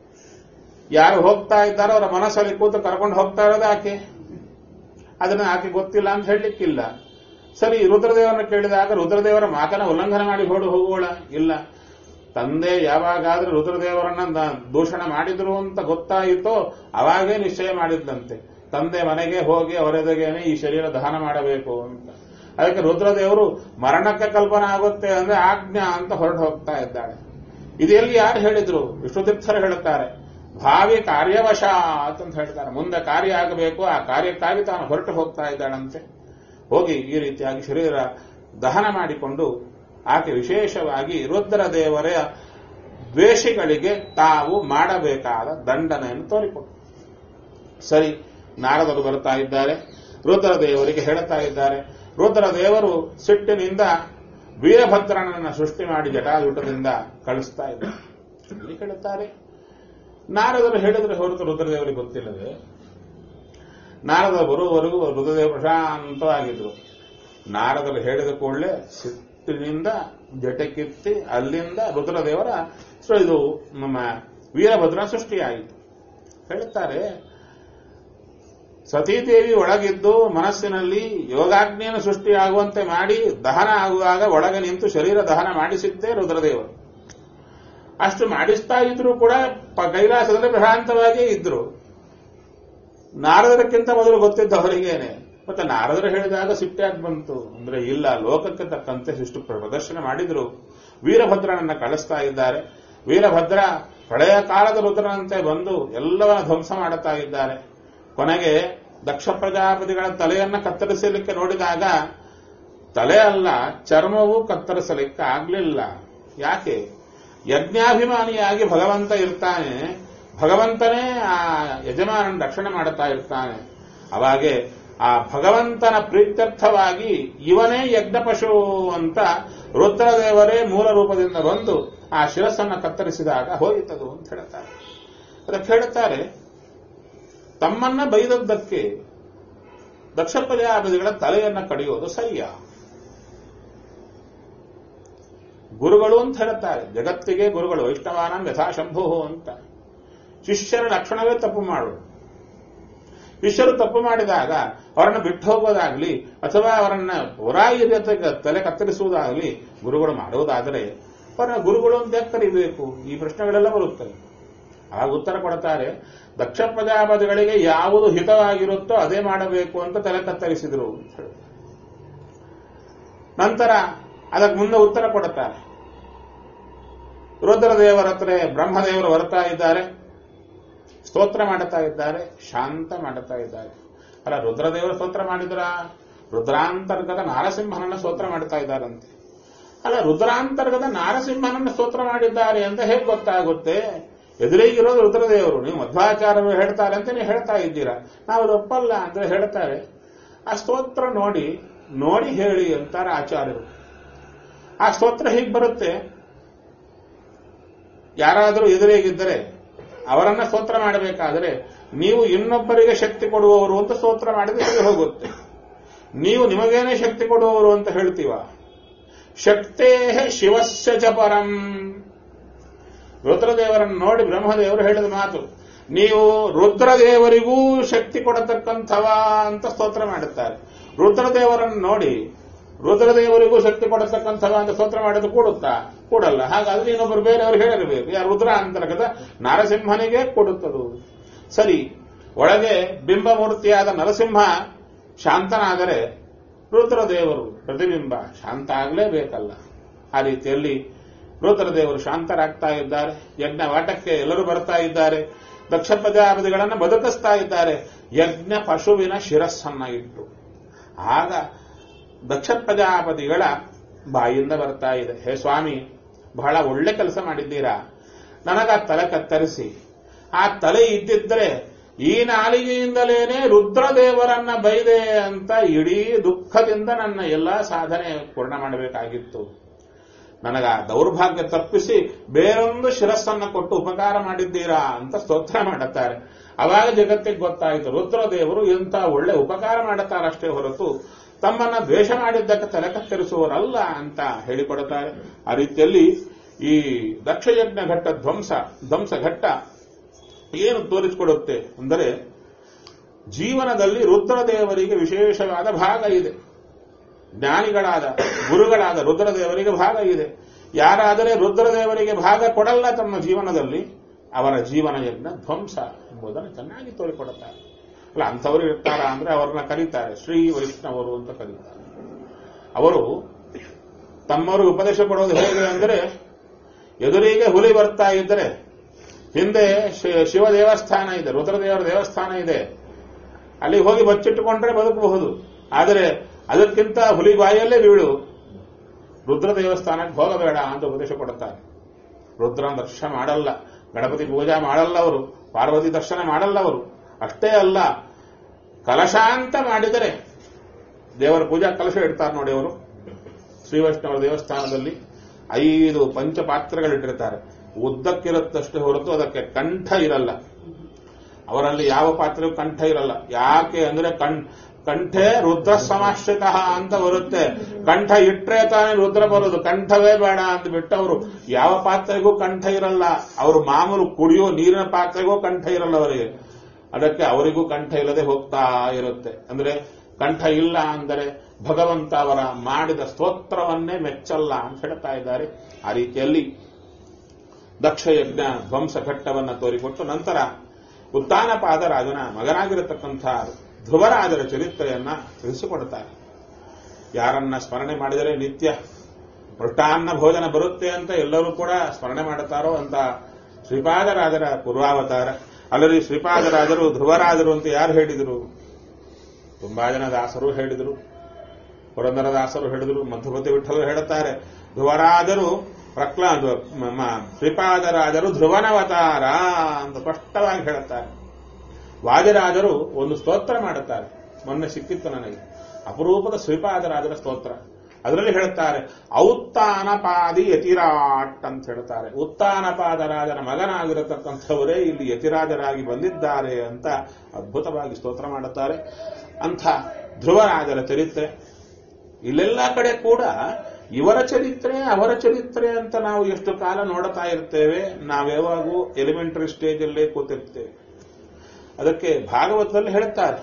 ಯಾರು ಹೋಗ್ತಾ ಇದ್ದಾರೋ ಅವರ ಮನಸ್ಸಲ್ಲಿ ಕೂತು ಕರ್ಕೊಂಡು ಹೋಗ್ತಾ ಇರೋದು ಆಕೆ ಅದನ್ನ ಆಕೆ ಗೊತ್ತಿಲ್ಲ ಅಂತ ಹೇಳಲಿಕ್ಕಿಲ್ಲ ಸರಿ ರುದ್ರದೇವರನ್ನ ಕೇಳಿದಾಗ ರುದ್ರದೇವರ ಮಾತನ್ನ ಉಲ್ಲಂಘನೆ ಮಾಡಿ ಹೊಡು ಹೋಗೋಳ ಇಲ್ಲ ತಂದೆ ಯಾವಾಗಾದ್ರೂ ರುದ್ರದೇವರನ್ನ ದ- ದೂಷಣ ಮಾಡಿದ್ರು ಅಂತ ಗೊತ್ತಾಯಿತೋ ಅವಾಗೇ ನಿಶ್ಚಯ ಮಾಡಿದ್ದಂತೆ ತಂದೆ ಮನೆಗೆ ಹೋಗಿ ಅವರೆದಗೇನೆ ಈ ಶರೀರ ದಹನ ಮಾಡಬೇಕು ಅಂತ ಅದಕ್ಕೆ ರುದ್ರದೇವರು ಮರಣಕ್ಕೆ ಕಲ್ಪನೆ ಆಗುತ್ತೆ ಅಂದ್ರೆ ಆಜ್ಞಾ ಅಂತ ಹೊರಟು ಹೋಗ್ತಾ ಇದ್ದಾಳೆ ಇದೆಲ್ಲಿ ಯಾರು ಹೇಳಿದ್ರು ವಿಷ್ಣುತೀರ್ಥರು ಹೇಳುತ್ತಾರೆ ಭಾವಿ ಕಾರ್ಯವಶಾತ್ ಅಂತ ಹೇಳ್ತಾರೆ ಮುಂದೆ ಕಾರ್ಯ ಆಗಬೇಕು ಆ ಕಾರ್ಯಕ್ಕಾಗಿ ತಾನು ಹೊರಟು ಹೋಗ್ತಾ ಇದ್ದಾಳಂತೆ ಹೋಗಿ ಈ ರೀತಿಯಾಗಿ ಶರೀರ ದಹನ ಮಾಡಿಕೊಂಡು ಆಕೆ ವಿಶೇಷವಾಗಿ ರುದ್ರ ದೇವರ ದ್ವೇಷಿಗಳಿಗೆ ತಾವು ಮಾಡಬೇಕಾದ ದಂಡನೆಯನ್ನು ತೋರಿಕೊಟ್ಟು ಸರಿ ನಾರದರು ಬರ್ತಾ ಇದ್ದಾರೆ ರುದ್ರ ದೇವರಿಗೆ ಹೇಳುತ್ತಾ ಇದ್ದಾರೆ ರುದ್ರ ದೇವರು ಸಿಟ್ಟಿನಿಂದ ವೀರಭದ್ರನನ್ನ ಸೃಷ್ಟಿ ಮಾಡಿ ಜಟಾಜುಟದಿಂದ ಕಳಿಸ್ತಾ ಇದ್ದಾರೆ ಇಲ್ಲಿ ಹೇಳುತ್ತಾರೆ ನಾರದರು ಹೇಳಿದ್ರೆ ಹೊರತು ರುದ್ರದೇವರಿಗೆ ಗೊತ್ತಿಲ್ಲದೆ ನಾರದರು ಬರುವವರೆಗೂ ರುದ್ರದೇವರು ಪ್ರಶಾಂತವಾಗಿದ್ರು ನಾರದರು ಹೇಳಿದ ಕೂಡಲೇ ಸಿಟ್ಟಿನಿಂದ ಜಟಕ್ಕಿತ್ತಿ ಅಲ್ಲಿಂದ ರುದ್ರದೇವರ ಸೊ ಇದು ನಮ್ಮ ವೀರಭದ್ರ ಸೃಷ್ಟಿಯಾಯಿತು ಹೇಳುತ್ತಾರೆ ಸತೀದೇವಿ ಒಳಗಿದ್ದು ಮನಸ್ಸಿನಲ್ಲಿ ಯೋಗಾಗ್ನಿಯನ್ನು ಸೃಷ್ಟಿಯಾಗುವಂತೆ ಮಾಡಿ ದಹನ ಆಗುವಾಗ ಒಳಗೆ ನಿಂತು ಶರೀರ ದಹನ ಮಾಡಿಸಿದ್ದೇ ರುದ್ರದೇವರು ಅಷ್ಟು ಮಾಡಿಸ್ತಾ ಇದ್ರು ಕೂಡ ಪ- ಕೈಲಾಸದಲ್ಲಿ ಪ್ರಶಾಂತವಾಗಿಯೇ ಇದ್ರು ನಾರದರಕ್ಕಿಂತ ಮೊದಲು ಗೊತ್ತಿದ್ದ ಅವರಿಗೇನೆ ಮತ್ತೆ ನಾರದರು ಹೇಳಿದಾಗ ಸಿಟ್ಟಾಗಿ ಬಂತು ಅಂದ್ರೆ ಇಲ್ಲ ಲೋಕಕ್ಕೆ ತಕ್ಕಂತೆ ಶಿಷ್ಟು ಪ್ರದರ್ಶನ ಮಾಡಿದ್ರು ವೀರಭದ್ರನನ್ನ ಕಳಿಸ್ತಾ ಇದ್ದಾರೆ ವೀರಭದ್ರ ಹಳೆಯ ಕಾಲದ ರುದ್ರನಂತೆ ಬಂದು ಎಲ್ಲವನ್ನ ಧ್ವಂಸ ಮಾಡುತ್ತಾ ಇದ್ದಾರೆ ಕೊನೆಗೆ ದಕ್ಷ ಪ್ರಜಾಪತಿಗಳ ತಲೆಯನ್ನ ಕತ್ತರಿಸಲಿಕ್ಕೆ ನೋಡಿದಾಗ ತಲೆ ಅಲ್ಲ ಚರ್ಮವೂ ಕತ್ತರಿಸಲಿಕ್ಕೆ ಆಗ್ಲಿಲ್ಲ ಯಾಕೆ ಯಜ್ಞಾಭಿಮಾನಿಯಾಗಿ ಭಗವಂತ ಇರ್ತಾನೆ ಭಗವಂತನೇ ಆ ಯಜಮಾನನ ರಕ್ಷಣೆ ಮಾಡುತ್ತಾ ಇರ್ತಾನೆ ಅವಾಗೆ ಆ ಭಗವಂತನ ಪ್ರೀತ್ಯರ್ಥವಾಗಿ ಇವನೇ ಯಜ್ಞ ಪಶು ಅಂತ ರುದ್ರದೇವರೇ ಮೂಲ ರೂಪದಿಂದ ಬಂದು ಆ ಶಿರಸ್ಸನ್ನ ಕತ್ತರಿಸಿದಾಗ ಹೋಯಿತದು ಅಂತ ಹೇಳ್ತಾರೆ ಅದಕ್ಕೆ ಹೇಳುತ್ತಾರೆ ತಮ್ಮನ್ನ ಬೈದದ್ದಕ್ಕೆ ದಕ್ಷ ಪ್ರಜಾಪತಿಗಳ ತಲೆಯನ್ನ ಕಡಿಯೋದು ಸರಿಯಾ ಗುರುಗಳು ಅಂತ ಹೇಳುತ್ತಾರೆ ಜಗತ್ತಿಗೆ ಗುರುಗಳು ವೈಷ್ಣವಾನಂ ಯಥಾಶಂಭು ಅಂತ ಶಿಷ್ಯರ ಲಕ್ಷಣವೇ ತಪ್ಪು ಮಾಡೋದು ಶಿಷ್ಯರು ತಪ್ಪು ಮಾಡಿದಾಗ ಅವರನ್ನು ಬಿಟ್ಟು ಹೋಗೋದಾಗ್ಲಿ ಅಥವಾ ಅವರನ್ನ ಹೊರಾಯಿರತೆ ತಲೆ ಕತ್ತರಿಸುವುದಾಗಲಿ ಗುರುಗಳು ಮಾಡುವುದಾದರೆ ಅವರನ್ನ ಗುರುಗಳು ಅಂತ ಕರಿಬೇಕು ಈ ಪ್ರಶ್ನೆಗಳೆಲ್ಲ ಬರುತ್ತವೆ ಆಗ ಉತ್ತರ ಕೊಡ್ತಾರೆ ದಕ್ಷ ಪ್ರಜಾಪತಿಗಳಿಗೆ ಯಾವುದು ಹಿತವಾಗಿರುತ್ತೋ ಅದೇ ಮಾಡಬೇಕು ಅಂತ ತಲೆ ಕತ್ತರಿಸಿದ್ರು ಅಂತ ಹೇಳಿ. ನಂತರ ಅದಕ್ಕೆ ಮುಂದೆ ಉತ್ತರ ಕೊಡುತ್ತಾರೆ ರುದ್ರದೇವರ ಹತ್ರ ಬ್ರಹ್ಮದೇವರು ಬರ್ತಾ ಇದ್ದಾರೆ ಸ್ತೋತ್ರ ಮಾಡುತ್ತಾ ಇದ್ದಾರೆ ಶಾಂತ ಮಾಡುತ್ತಾ ಇದ್ದಾರೆ ಅಲ್ಲ ರುದ್ರದೇವರು ಸ್ತೋತ್ರ ಮಾಡಿದ್ರ ರುದ್ರಾಂತರ್ಗತ ನಾರಸಿಂಹನನ್ನ ಸ್ತೋತ್ರ ಮಾಡುತ್ತಾ ಇದ್ದಾರಂತೆ ಅಲ್ಲ ರುದ್ರಾಂತರ್ಗತ ನಾರಸಿಂಹನನ್ನ ಸ್ತೋತ್ರ ಮಾಡಿದ್ದಾರೆ ಅಂತ ಹೇಗೆ ಗೊತ್ತಾಗುತ್ತೆ ಎದುರಿಗಿರೋದು ರುದ್ರದೇವರು ನೀವು ಮಧ್ವಾಚಾರ್ಯರು ಹೇಳ್ತಾರೆ ಅಂತ ನೀವು ಹೇಳ್ತಾ ಇದ್ದೀರಾ ನಾವು ಅದು ಒಪ್ಪಲ್ಲ ಅಂದ್ರೆ ಹೇಳ್ತಾರೆ ಆ ಸ್ತೋತ್ರ ನೋಡಿ ನೋಡಿ ಹೇಳಿ ಅಂತಾರೆ ಆಚಾರ್ಯರು ಆ ಸ್ತೋತ್ರ ಹೀಗೆ ಬರುತ್ತೆ ಯಾರಾದರೂ ಎದುರಿಗಿದ್ದರೆ ಅವರನ್ನ ಸ್ತೋತ್ರ ಮಾಡಬೇಕಾದರೆ ನೀವು ಇನ್ನೊಬ್ಬರಿಗೆ ಶಕ್ತಿ ಕೊಡುವವರು ಅಂತ ಸ್ತೋತ್ರ ಮಾಡಿದ್ರೆ ಸರಿ ಹೋಗುತ್ತೆ ನೀವು ನಿಮಗೇನೆ ಶಕ್ತಿ ಕೊಡುವವರು ಅಂತ ಹೇಳ್ತೀವ ಶಕ್ತೇ ಶಿವಸ್ಯ ಚ ಪರಂ ರುದ್ರದೇವರನ್ನು ನೋಡಿ ಬ್ರಹ್ಮದೇವರು ಹೇಳಿದ ಮಾತು ನೀವು ರುದ್ರದೇವರಿಗೂ ಶಕ್ತಿ ಕೊಡತಕ್ಕಂಥವ ಅಂತ ಸ್ತೋತ್ರ ಮಾಡುತ್ತಾರೆ ರುದ್ರದೇವರನ್ನು ನೋಡಿ ರುದ್ರದೇವರಿಗೂ ಶಕ್ತಿ ಕೊಡತಕ್ಕಂಥವ ಅಂತ ಸ್ತೋತ್ರ ಮಾಡೋದು ಕೂಡುತ್ತಾ ಕೂಡಲ್ಲ ಹಾಗಾದ್ರೆ ಇನ್ನೊಬ್ಬರು ಬೇರೆಯವರು ಹೇಳಿರಬೇಕು ಯಾರು ರುದ್ರ ಅಂತರ್ಗತ ನರಸಿಂಹನಿಗೆ ಕೊಡುತ್ತದು ಸರಿ ಒಳಗೆ ಬಿಂಬಮೂರ್ತಿಯಾದ ನರಸಿಂಹ ಶಾಂತನಾದರೆ ರುದ್ರದೇವರು ಪ್ರತಿಬಿಂಬ ಶಾಂತ ಆಗಲೇಬೇಕಲ್ಲ ಆ ರೀತಿಯಲ್ಲಿ ರುದ್ರದೇವರು ಶಾಂತರಾಗ್ತಾ ಇದ್ದಾರೆ ಯಜ್ಞ ವಾಟಕ್ಕೆ ಎಲ್ಲರೂ ಬರ್ತಾ ಇದ್ದಾರೆ ದಕ್ಷ ಪ್ರಜಾಪತಿಗಳನ್ನು ಬದುಕಿಸ್ತಾ ಇದ್ದಾರೆ ಯಜ್ಞ ಪಶುವಿನ ಶಿರಸ್ಸನ್ನ ಇಟ್ಟು ಆಗ ದಕ್ಷ ಪ್ರಜಾಪತಿಗಳ ಬಾಯಿಂದ ಬರ್ತಾ ಇದೆ ಹೇ ಸ್ವಾಮಿ ಬಹಳ ಒಳ್ಳೆ ಕೆಲಸ ಮಾಡಿದ್ದೀರಾ ನನಗ ತಲೆ ಕತ್ತರಿಸಿ ಆ ತಲೆ ಇದ್ದಿದ್ರೆ ಈ ನಾಲಿಗೆಯಿಂದಲೇನೆ ರುದ್ರದೇವರನ್ನ ಬೈದೆ ಅಂತ ಇಡೀ ದುಃಖದಿಂದ ನನ್ನ ಎಲ್ಲಾ ಸಾಧನೆ ಪೂರ್ಣ ಮಾಡಬೇಕಾಗಿತ್ತು ನನಗ ಆ ದೌರ್ಭಾಗ್ಯ ತಪ್ಪಿಸಿ ಬೇರೊಂದು ಶಿರಸ್ಸನ್ನ ಕೊಟ್ಟು ಉಪಕಾರ ಮಾಡಿದ್ದೀರಾ ಅಂತ ಸ್ತೋತ್ರ ಮಾಡುತ್ತಾರೆ ಅವಾಗ ಜಗತ್ತಿಗೆ ಗೊತ್ತಾಯಿತು ರುದ್ರದೇವರು ಇಂಥ ಒಳ್ಳೆ ಉಪಕಾರ ಮಾಡುತ್ತಾರಷ್ಟೇ ಹೊರತು ತಮ್ಮನ್ನ ದ್ವೇಷ ಮಾಡಿದ್ದಕ್ಕೆ ತಲೆ ಕತ್ತರಿಸುವರಲ್ಲ ಅಂತ ಹೇಳಿಕೊಡುತ್ತಾರೆ ಆ ರೀತಿಯಲ್ಲಿ ಈ ದಕ್ಷಯಜ್ಞ ಘಟ್ಟ ಧ್ವಂಸ ಧ್ವಂಸ ಘಟ್ಟ ಏನು ತೋರಿಸಿಕೊಡುತ್ತೆ ಅಂದರೆ ಜೀವನದಲ್ಲಿ ರುದ್ರದೇವರಿಗೆ ವಿಶೇಷವಾದ ಭಾಗ ಇದೆ ಜ್ಞಾನಿಗಳಾದ ಗುರುಗಳಾದ ರುದ್ರದೇವರಿಗೆ ಭಾಗ ಇದೆ ಯಾರಾದರೆ ರುದ್ರದೇವರಿಗೆ ಭಾಗ ಕೊಡಲ್ಲ ತಮ್ಮ ಜೀವನದಲ್ಲಿ ಅವರ ಜೀವನ ಯಜ್ಞ ಧ್ವಂಸ ಎಂಬುದನ್ನು ಚೆನ್ನಾಗಿ ತೋರಿಕೊಡುತ್ತಾರೆ ಅಲ್ಲ ಅಂಥವರು ಇರ್ತಾರ ಅಂದ್ರೆ ಅವರನ್ನ ಕರೀತಾರೆ ಶ್ರೀ ವೈಷ್ಣವರು ಅಂತ ಕರೀತಾರೆ ಅವರು ತಮ್ಮವ್ರಿಗೆ ಉಪದೇಶ ಕೊಡೋದು ಹೇಗೆ ಅಂದರೆ ಎದುರಿಗೆ ಹುಲಿ ಬರ್ತಾ ಇದ್ದರೆ ಹಿಂದೆ ಶಿ- ಶಿವ ದೇವಸ್ಥಾನ ಇದೆ ರುದ್ರದೇವರ ದೇವಸ್ಥಾನ ಇದೆ ಅಲ್ಲಿ ಹೋಗಿ ಬಚ್ಚಿಟ್ಟುಕೊಂಡ್ರೆ ಬದುಕಬಹುದು ಆದರೆ ಅದಕ್ಕಿಂತ ಹುಲಿ ಬಾಯಲ್ಲೇ ಬೀಳು ರುದ್ರ ದೇವಸ್ಥಾನಕ್ಕೆ ಹೋಗಬೇಡ ಅಂತ ಉಪದೇಶ ಕೊಡುತ್ತಾರೆ ರುದ್ರನ ದರ್ಶನ ಮಾಡಲ್ಲ ಗಣಪತಿ ಪೂಜಾ ಮಾಡಲ್ಲ ಅವರು ಪಾರ್ವತಿ ದರ್ಶನ ಮಾಡಲ್ಲ ಅವರು ಅಷ್ಟೇ ಅಲ್ಲ ಕಲಶಾಂತ ಮಾಡಿದರೆ ದೇವರ ಪೂಜಾ ಕಲಶ ಇಡ್ತಾರೆ ನೋಡಿ ಅವರು ಶ್ರೀ ವೈಷ್ಣವ ದೇವಸ್ಥಾನದಲ್ಲಿ ಐದು ಪಂಚಪಾತ್ರೆಗಳಿಟ್ಟಿರ್ತಾರೆ ಉದ್ದಕ್ಕಿರುತ್ತಷ್ಟೇ ಹೊರತು ಅದಕ್ಕೆ ಕಂಠ ಇರಲ್ಲ ಅವರಲ್ಲಿ ಯಾವ ಪಾತ್ರೆಗೂ ಕಂಠ ಇರಲ್ಲ ಯಾಕೆ ಅಂದ್ರೆ ಕಣ್ ಕಂಠೆ ರುದ್ರ ಸಮಾಶ್ರಿತ ಅಂತ ಬರುತ್ತೆ ಕಂಠ ಇಟ್ರೆ ತಾನೇ ರುದ್ರ ಬರೋದು ಕಂಠವೇ ಬೇಡ ಅಂತ ಬಿಟ್ಟವರು ಯಾವ ಪಾತ್ರೆಗೂ ಕಂಠ ಇರಲ್ಲ ಅವರು ಮಾಮೂಲು ಕುಡಿಯೋ ನೀರಿನ ಪಾತ್ರೆಗೂ ಕಂಠ ಇರಲ್ಲ ಅವರಿಗೆ ಅದಕ್ಕೆ ಅವರಿಗೂ ಕಂಠ ಇಲ್ಲದೆ ಹೋಗ್ತಾ ಇರುತ್ತೆ ಅಂದ್ರೆ ಕಂಠ ಇಲ್ಲ ಅಂದರೆ ಭಗವಂತ ಅವರ ಮಾಡಿದ ಸ್ತೋತ್ರವನ್ನೇ ಮೆಚ್ಚಲ್ಲ ಅಂತ ಹೇಳ್ತಾ ಇದ್ದಾರೆ ಆ ರೀತಿಯಲ್ಲಿ ದಕ್ಷಯಜ್ಞ ಧ್ವಂಸ ಘಟ್ಟವನ್ನ ತೋರಿಕೊಟ್ಟು ನಂತರ ಉತ್ತಾನಪಾದ ರಾಜನ ಮಗನಾಗಿರತಕ್ಕಂಥ ಧ್ರುವರಾಜರ ಚರಿತ್ರೆಯನ್ನ ತಿಳಿಸಿಕೊಡುತ್ತಾರೆ ಯಾರನ್ನ ಸ್ಮರಣೆ ಮಾಡಿದರೆ ನಿತ್ಯ ಮೃಷ್ಟಾನ್ನ ಭೋಜನ ಬರುತ್ತೆ ಅಂತ ಎಲ್ಲರೂ ಕೂಡ ಸ್ಮರಣೆ ಮಾಡುತ್ತಾರೋ ಅಂತ ಶ್ರೀಪಾದರಾಜರ ಪೂರ್ವಾವತಾರ ಅಲ್ಲದೆ ಶ್ರೀಪಾದರಾಜರು ಧ್ರುವರಾಜರು ಅಂತ ಯಾರು ಹೇಳಿದರು ತುಂಬಾ ಜನ ದಾಸರು ಹೇಳಿದರು ಪುರಂದರದಾಸರು ಹೇಳಿದರು ಮಧ್ಯಪತಿ ವಿಠಲು ಹೇಳುತ್ತಾರೆ ಧ್ರುವರಾಜರು ಪ್ರಹ್ಲಾದ ಮ- ಮ- ಶ್ರೀಪಾದರಾಜರು ಧ್ರುವನವತಾರ ಅಂತ ಸ್ಪಷ್ಟವಾಗಿ ಹೇಳುತ್ತಾರೆ ವಾದಿರಾಜರು ಒಂದು ಸ್ತೋತ್ರ ಮಾಡುತ್ತಾರೆ ಮೊನ್ನೆ ಸಿಕ್ಕಿತ್ತು ನನಗೆ ಅಪರೂಪದ ಶ್ರೀಪಾದರಾಜರ ಸ್ತೋತ್ರ ಅದರಲ್ಲಿ ಹೇಳುತ್ತಾರೆ ಔತ್ತಾನಪಾದಿ ಯತಿರಾಟ್ ಅಂತ ಹೇಳ್ತಾರೆ ಉತ್ತಾನಪಾದರಾಜನ ಮಗನಾಗಿರತಕ್ಕಂಥವರೇ ಇಲ್ಲಿ ಯತಿರಾಜರಾಗಿ ಬಂದಿದ್ದಾರೆ ಅಂತ ಅದ್ಭುತವಾಗಿ ಸ್ತೋತ್ರ ಮಾಡುತ್ತಾರೆ ಅಂಥ ಧ್ರುವರಾಜರ ಚರಿತ್ರೆ ಇಲ್ಲೆಲ್ಲ ಕಡೆ ಕೂಡ ಇವರ ಚರಿತ್ರೆ ಅವರ ಚರಿತ್ರೆ ಅಂತ ನಾವು ಎಷ್ಟು ಕಾಲ ನೋಡ್ತಾ ಇರ್ತೇವೆ ನಾವ್ಯಾವಾಗೂ ಎಲಿಮೆಂಟರಿ ಸ್ಟೇಜ್ ಅಲ್ಲೇ ಕೂತಿರ್ತೇವೆ ಅದಕ್ಕೆ ಭಾಗವತದಲ್ಲಿ ಹೇಳುತ್ತಾರೆ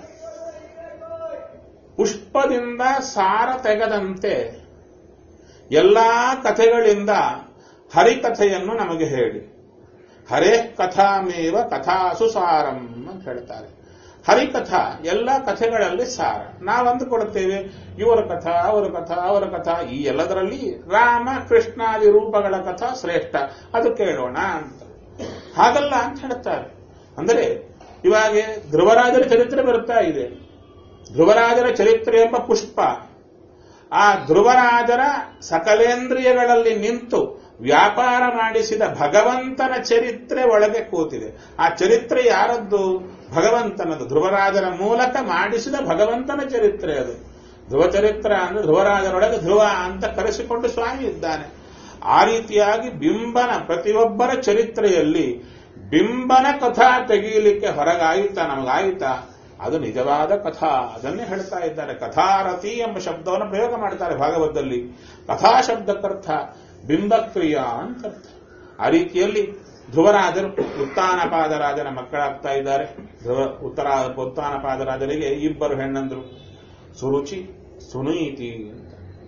ಪುಷ್ಪದಿಂದ ಸಾರ ತೆಗೆದಂತೆ ಎಲ್ಲಾ ಕಥೆಗಳಿಂದ ಹರಿಕಥೆಯನ್ನು ನಮಗೆ ಹೇಳಿ ಹರೇ ಕಥಾಮೇವ ಕಥಾಸು ಸಾರಂ ಅಂತ ಹೇಳ್ತಾರೆ ಹರಿಕಥಾ ಎಲ್ಲ ಕಥೆಗಳಲ್ಲಿ ಸಾರ ನಾವು ಅಂದುಕೊಡುತ್ತೇವೆ ಇವರ ಕಥಾ ಅವರ ಕಥಾ ಅವರ ಕಥಾ ಈ ಎಲ್ಲದರಲ್ಲಿ ರಾಮ ಕೃಷ್ಣಾದಿ ರೂಪಗಳ ಕಥಾ ಶ್ರೇಷ್ಠ ಅದು ಕೇಳೋಣ ಅಂತ ಹಾಗಲ್ಲ ಅಂತ ಹೇಳ್ತಾರೆ ಅಂದರೆ ಇವಾಗ ಧ್ರುವರಾಜರ ಚರಿತ್ರೆ ಬರುತ್ತಾ ಇದೆ ಧ್ರುವರಾಜರ ಚರಿತ್ರೆ ಎಂಬ ಪುಷ್ಪ ಆ ಧ್ರುವರಾಜರ ಸಕಲೇಂದ್ರಿಯಗಳಲ್ಲಿ ನಿಂತು ವ್ಯಾಪಾರ ಮಾಡಿಸಿದ ಭಗವಂತನ ಚರಿತ್ರೆ ಒಳಗೆ ಕೂತಿದೆ ಆ ಚರಿತ್ರೆ ಯಾರದ್ದು ಭಗವಂತನದು ಧ್ರುವರಾಜರ ಮೂಲಕ ಮಾಡಿಸಿದ ಭಗವಂತನ ಚರಿತ್ರೆ ಅದು ಧ್ರುವ ಚರಿತ್ರ ಅಂದ್ರೆ ಧ್ರುವರಾಜರೊಳಗೆ ಧ್ರುವ ಅಂತ ಕರೆಸಿಕೊಂಡು ಸ್ವಾಮಿ ಇದ್ದಾನೆ ಆ ರೀತಿಯಾಗಿ ಬಿಂಬನ ಪ್ರತಿಯೊಬ್ಬರ ಚರಿತ್ರೆಯಲ್ಲಿ ಬಿಂಬನ ಕಥಾ ತೆಗೆಯಲಿಕ್ಕೆ ಹೊರಗಾಯಿತಾ ನಮಗಾಯಿತಾ ಅದು ನಿಜವಾದ ಕಥಾ ಅದನ್ನೇ ಹೇಳ್ತಾ ಇದ್ದಾರೆ ಕಥಾರತಿ ಎಂಬ ಶಬ್ದವನ್ನು ಪ್ರಯೋಗ ಮಾಡ್ತಾರೆ ಭಾಗವತದಲ್ಲಿ ಕಥಾ ಶಬ್ದಕ್ಕರ್ಥ ಬಿಂಬಕ್ರಿಯಾ ಅಂತ ಅರ್ಥ ಆ ರೀತಿಯಲ್ಲಿ ಧ್ರುವರಾಜರು ಉತ್ತಾನಪಾದರಾಜನ ಮಕ್ಕಳಾಗ್ತಾ ಇದ್ದಾರೆ ಧ್ರುವ ಉತ್ತರ ಉತ್ತಾನಪಾದರಾಜರಿಗೆ ಇಬ್ಬರು ಹೆಣ್ಣಂದ್ರು ಸುರುಚಿ ಸುನೀತಿ ಅಂತ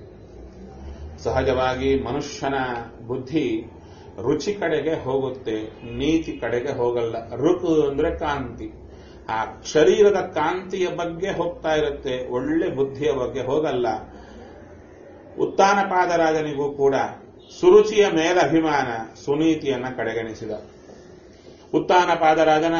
ಸಹಜವಾಗಿ ಮನುಷ್ಯನ ಬುದ್ಧಿ ರುಚಿ ಕಡೆಗೆ ಹೋಗುತ್ತೆ ನೀತಿ ಕಡೆಗೆ ಹೋಗಲ್ಲ ಋತು ಅಂದ್ರೆ ಕಾಂತಿ ಆ ಶರೀರದ ಕಾಂತಿಯ ಬಗ್ಗೆ ಹೋಗ್ತಾ ಇರುತ್ತೆ ಒಳ್ಳೆ ಬುದ್ಧಿಯ ಬಗ್ಗೆ ಹೋಗಲ್ಲ ಉತ್ತಾನಪಾದರಾಜನಿಗೂ ಕೂಡ ಸುರುಚಿಯ ಮೇಲೆ ಅಭಿಮಾನ ಸುನೀತಿಯನ್ನ ಕಡೆಗಣಿಸಿದ ಉತ್ತಾನಪಾದರಾಜನ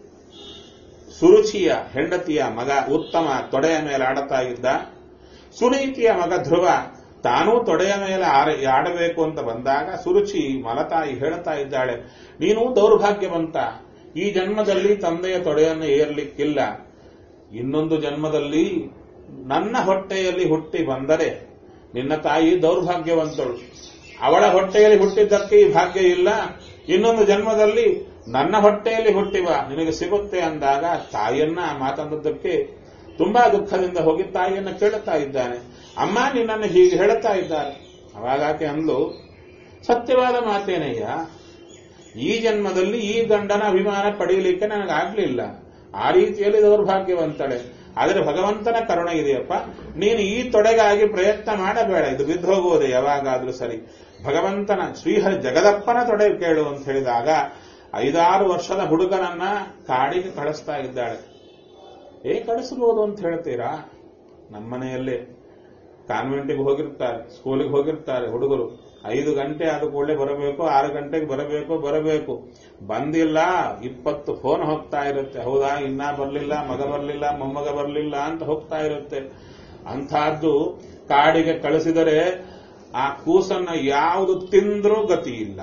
ಸುರುಚಿಯ ಹೆಂಡತಿಯ ಮಗ ಉತ್ತಮ ತೊಡೆಯ ಮೇಲೆ ಆಡುತ್ತಾ ಇದ್ದ ಸುನೀತಿಯ ಮಗ ಧ್ರುವ ತಾನೂ ತೊಡೆಯ ಮೇಲೆ ಆರ- ಆಡಬೇಕು ಅಂತ ಬಂದಾಗ ಸುರುಚಿ ಮಲತಾಯಿ ಹೇಳ್ತಾ ಇದ್ದಾಳೆ ನೀನು ದೌರ್ಭಾಗ್ಯವಂತ ಈ ಜನ್ಮದಲ್ಲಿ ತಂದೆಯ ತೊಡೆಯನ್ನು ಏರ್ಲಿಕ್ಕಿಲ್ಲ ಇನ್ನೊಂದು ಜನ್ಮದಲ್ಲಿ ನನ್ನ ಹೊಟ್ಟೆಯಲ್ಲಿ ಹುಟ್ಟಿ ಬಂದರೆ ನಿನ್ನ ತಾಯಿ ದೌರ್ಭಾಗ್ಯವಂತಳು ಅವಳ ಹೊಟ್ಟೆಯಲ್ಲಿ ಹುಟ್ಟಿದ್ದಕ್ಕೆ ಈ ಭಾಗ್ಯ ಇಲ್ಲ ಇನ್ನೊಂದು ಜನ್ಮದಲ್ಲಿ ನನ್ನ ಹೊಟ್ಟೆಯಲ್ಲಿ ಹುಟ್ಟಿವ ನಿನಗೆ ಸಿಗುತ್ತೆ ಅಂದಾಗ ತಾಯಿಯನ್ನ ಮಾತಂದದ್ದಕ್ಕೆ ತುಂಬಾ ದುಃಖದಿಂದ ಹೋಗಿ ತಾಯಿಯನ್ನ ಕೇಳುತ್ತಾ ಇದ್ದಾನೆ ಅಮ್ಮ ನಿನ್ನನ್ನು ಹೀಗೆ ಹೇಳುತ್ತಾ ಇದ್ದಾರೆ ಅವಾಗ ಆಕೆ ಅಂದ್ಲು ಸತ್ಯವಾದ ಮಾತೇನಯ್ಯ ಈ ಜನ್ಮದಲ್ಲಿ ಈ ಗಂಡನ ಅಭಿಮಾನ ಪಡೆಯಲಿಕ್ಕೆ ನನಗಾಗ್ಲಿಲ್ಲ ಆ ರೀತಿಯಲ್ಲಿ ದೌರ್ಭಾಗ್ಯವಂತಳೆ ಆದರೆ ಭಗವಂತನ ಕರುಣೆ ಇದೆಯಪ್ಪ ನೀನು ಈ ತೊಡೆಗಾಗಿ ಪ್ರಯತ್ನ ಮಾಡಬೇಡ ಇದು ಬಿದ್ದು ಹೋಗುವುದೇ ಯಾವಾಗಾದ್ರೂ ಸರಿ ಭಗವಂತನ ಶ್ರೀಹರಿ ಜಗದಪ್ಪನ ತೊಡೆ ಕೇಳು ಅಂತ ಹೇಳಿದಾಗ ಐದಾರು ವರ್ಷದ ಹುಡುಗನನ್ನ ಕಾಡಿಗೆ ಕಳಿಸ್ತಾ ಇದ್ದಾಳೆ ಏ ಕಳಿಸಬಹುದು ಅಂತ ಹೇಳ್ತೀರಾ ನಮ್ಮನೆಯಲ್ಲೇ ಕಾನ್ವೆಂಟಿಗೆ ಹೋಗಿರ್ತಾರೆ ಸ್ಕೂಲಿಗೆ ಹೋಗಿರ್ತಾರೆ ಹುಡುಗರು ಐದು ಗಂಟೆ ಆದ ಕೂಡಲೇ ಬರಬೇಕು ಆರು ಗಂಟೆಗೆ ಬರಬೇಕು ಬರಬೇಕು ಬಂದಿಲ್ಲ ಇಪ್ಪತ್ತು ಫೋನ್ ಹೋಗ್ತಾ ಇರುತ್ತೆ ಹೌದಾ ಇನ್ನ ಬರಲಿಲ್ಲ ಮಗ ಬರಲಿಲ್ಲ ಮೊಮ್ಮಗ ಬರಲಿಲ್ಲ ಅಂತ ಹೋಗ್ತಾ ಇರುತ್ತೆ ಅಂಥದ್ದು ಕಾಡಿಗೆ ಕಳಿಸಿದರೆ ಆ ಕೂಸನ್ನ ಯಾವುದು ತಿಂದ್ರೂ ಗತಿ ಇಲ್ಲ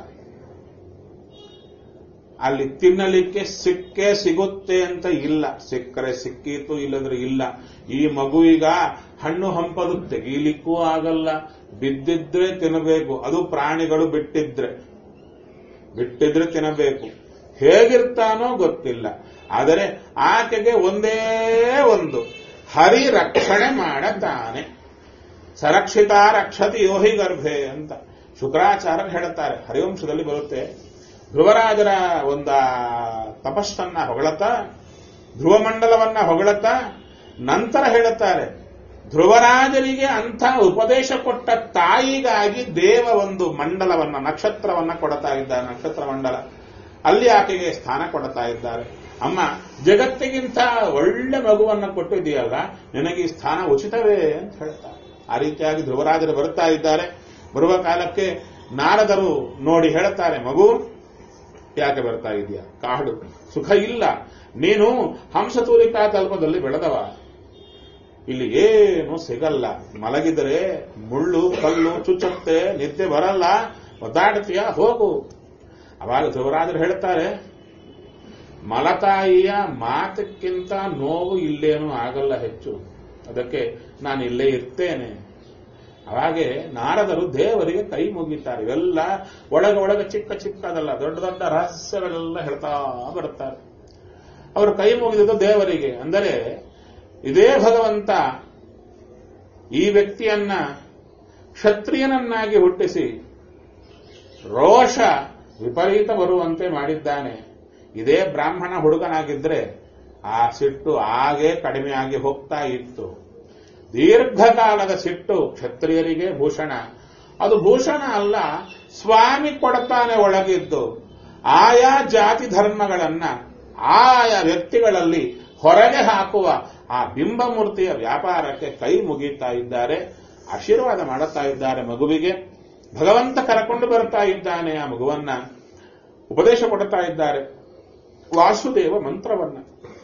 ಅಲ್ಲಿ ತಿನ್ನಲಿಕ್ಕೆ ಸಿಕ್ಕೇ ಸಿಗುತ್ತೆ ಅಂತ ಇಲ್ಲ ಸಿಕ್ಕರೆ ಸಿಕ್ಕೀತು ಇಲ್ಲದ್ರೆ ಇಲ್ಲ ಈ ಮಗುವಿಗ ಹಣ್ಣು ಹಂಪದು ತೆಗೀಲಿಕ್ಕೂ ಆಗಲ್ಲ ಬಿದ್ದಿದ್ರೆ ತಿನ್ನಬೇಕು ಅದು ಪ್ರಾಣಿಗಳು ಬಿಟ್ಟಿದ್ರೆ ಬಿಟ್ಟಿದ್ರೆ ತಿನ್ನಬೇಕು ಹೇಗಿರ್ತಾನೋ ಗೊತ್ತಿಲ್ಲ ಆದರೆ ಆಕೆಗೆ ಒಂದೇ ಒಂದು ಹರಿ ರಕ್ಷಣೆ ಮಾಡತಾನೆ ಸರಕ್ಷಿತ ರಕ್ಷತಿ ಯೋಹಿ ಗರ್ಭೆ ಅಂತ ಶುಕ್ರಾಚಾರ್ಯರು ಹೇಳುತ್ತಾರೆ ಹರಿವಂಶದಲ್ಲಿ ಬರುತ್ತೆ ಧ್ರುವರಾಜರ ಒಂದ ತಪಸ್ಸನ್ನ ಹೊಗಳತ ಧ್ರುವಮಂಡಲವನ್ನ ಹೊಗಳತ ನಂತರ ಹೇಳುತ್ತಾರೆ ಧ್ರುವರಾಜರಿಗೆ ಅಂಥ ಉಪದೇಶ ಕೊಟ್ಟ ತಾಯಿಗಾಗಿ ದೇವ ಒಂದು ಮಂಡಲವನ್ನ ನಕ್ಷತ್ರವನ್ನ ಕೊಡ್ತಾ ಇದ್ದಾರೆ ನಕ್ಷತ್ರ ಮಂಡಲ ಅಲ್ಲಿ ಆಕೆಗೆ ಸ್ಥಾನ ಕೊಡ್ತಾ ಇದ್ದಾರೆ ಅಮ್ಮ ಜಗತ್ತಿಗಿಂತ ಒಳ್ಳೆ ಮಗುವನ್ನ ಕೊಟ್ಟಿದೆಯಲ್ಲ ನಿನಗೆ ಈ ಸ್ಥಾನ ಉಚಿತವೇ ಅಂತ ಹೇಳ್ತಾರೆ ಆ ರೀತಿಯಾಗಿ ಧ್ರುವರಾಜರು ಬರುತ್ತಾ ಇದ್ದಾರೆ ಬರುವ ಕಾಲಕ್ಕೆ ನಾರದರು ನೋಡಿ ಹೇಳುತ್ತಾರೆ ಮಗು ಯಾಕೆ ಬರ್ತಾ ಇದೆಯಾ ಕಾಡು ಸುಖ ಇಲ್ಲ ನೀನು ಹಂಸತೂಲಿಕಾ ತಲ್ಪದಲ್ಲಿ ಬೆಳೆದವ ಇಲ್ಲಿ ಏನು ಸಿಗಲ್ಲ ಮಲಗಿದರೆ ಮುಳ್ಳು ಕಲ್ಲು ಚುಚ್ಚುತ್ತೆ ನಿದ್ದೆ ಬರಲ್ಲ ಒದ್ದಾಡ್ತೀಯ ಹೋಗು ಅವಾಗ ಧ್ರುವರಾಜರು ಹೇಳ್ತಾರೆ ಮಲತಾಯಿಯ ಮಾತಕ್ಕಿಂತ ನೋವು ಇಲ್ಲೇನೂ ಆಗಲ್ಲ ಹೆಚ್ಚು ಅದಕ್ಕೆ ನಾನು ಇಲ್ಲೇ ಇರ್ತೇನೆ ಅವಾಗೆ ನಾರದರು ದೇವರಿಗೆ ಕೈ ಮುಗಿತಾರೆ ಇವೆಲ್ಲ ಒಳಗೆ ಒಳಗೆ ಚಿಕ್ಕ ಚಿಕ್ಕದಲ್ಲ ದೊಡ್ಡ ದೊಡ್ಡ ರಹಸ್ಯಗಳೆಲ್ಲ ಹೇಳ್ತಾ ಬರ್ತಾರೆ ಅವರು ಕೈ ಮುಗಿದಿದ್ದು ದೇವರಿಗೆ ಅಂದರೆ ಇದೇ ಭಗವಂತ ಈ ವ್ಯಕ್ತಿಯನ್ನ ಕ್ಷತ್ರಿಯನನ್ನಾಗಿ ಹುಟ್ಟಿಸಿ ರೋಷ ವಿಪರೀತ ಬರುವಂತೆ ಮಾಡಿದ್ದಾನೆ ಇದೇ ಬ್ರಾಹ್ಮಣ ಹುಡುಗನಾಗಿದ್ರೆ ಆ ಸಿಟ್ಟು ಆಗೇ ಕಡಿಮೆಯಾಗಿ ಹೋಗ್ತಾ ಇತ್ತು ದೀರ್ಘಕಾಲದ ಸಿಟ್ಟು ಕ್ಷತ್ರಿಯರಿಗೆ ಭೂಷಣ ಅದು ಭೂಷಣ ಅಲ್ಲ ಸ್ವಾಮಿ ಕೊಡ್ತಾನೆ ಒಳಗಿದ್ದು ಆಯಾ ಜಾತಿ ಧರ್ಮಗಳನ್ನ ಆಯಾ ವ್ಯಕ್ತಿಗಳಲ್ಲಿ ಹೊರಗೆ ಹಾಕುವ ಆ ಬಿಂಬಮೂರ್ತಿಯ ವ್ಯಾಪಾರಕ್ಕೆ ಕೈ ಮುಗೀತಾ ಇದ್ದಾರೆ ಆಶೀರ್ವಾದ ಮಾಡುತ್ತಾ ಇದ್ದಾರೆ ಮಗುವಿಗೆ ಭಗವಂತ ಕರಕೊಂಡು ಬರ್ತಾ ಇದ್ದಾನೆ ಆ ಮಗುವನ್ನ ಉಪದೇಶ ಕೊಡುತ್ತಾ ಇದ್ದಾರೆ ವಾಸುದೇವ ಮಂತ್ರವನ್ನ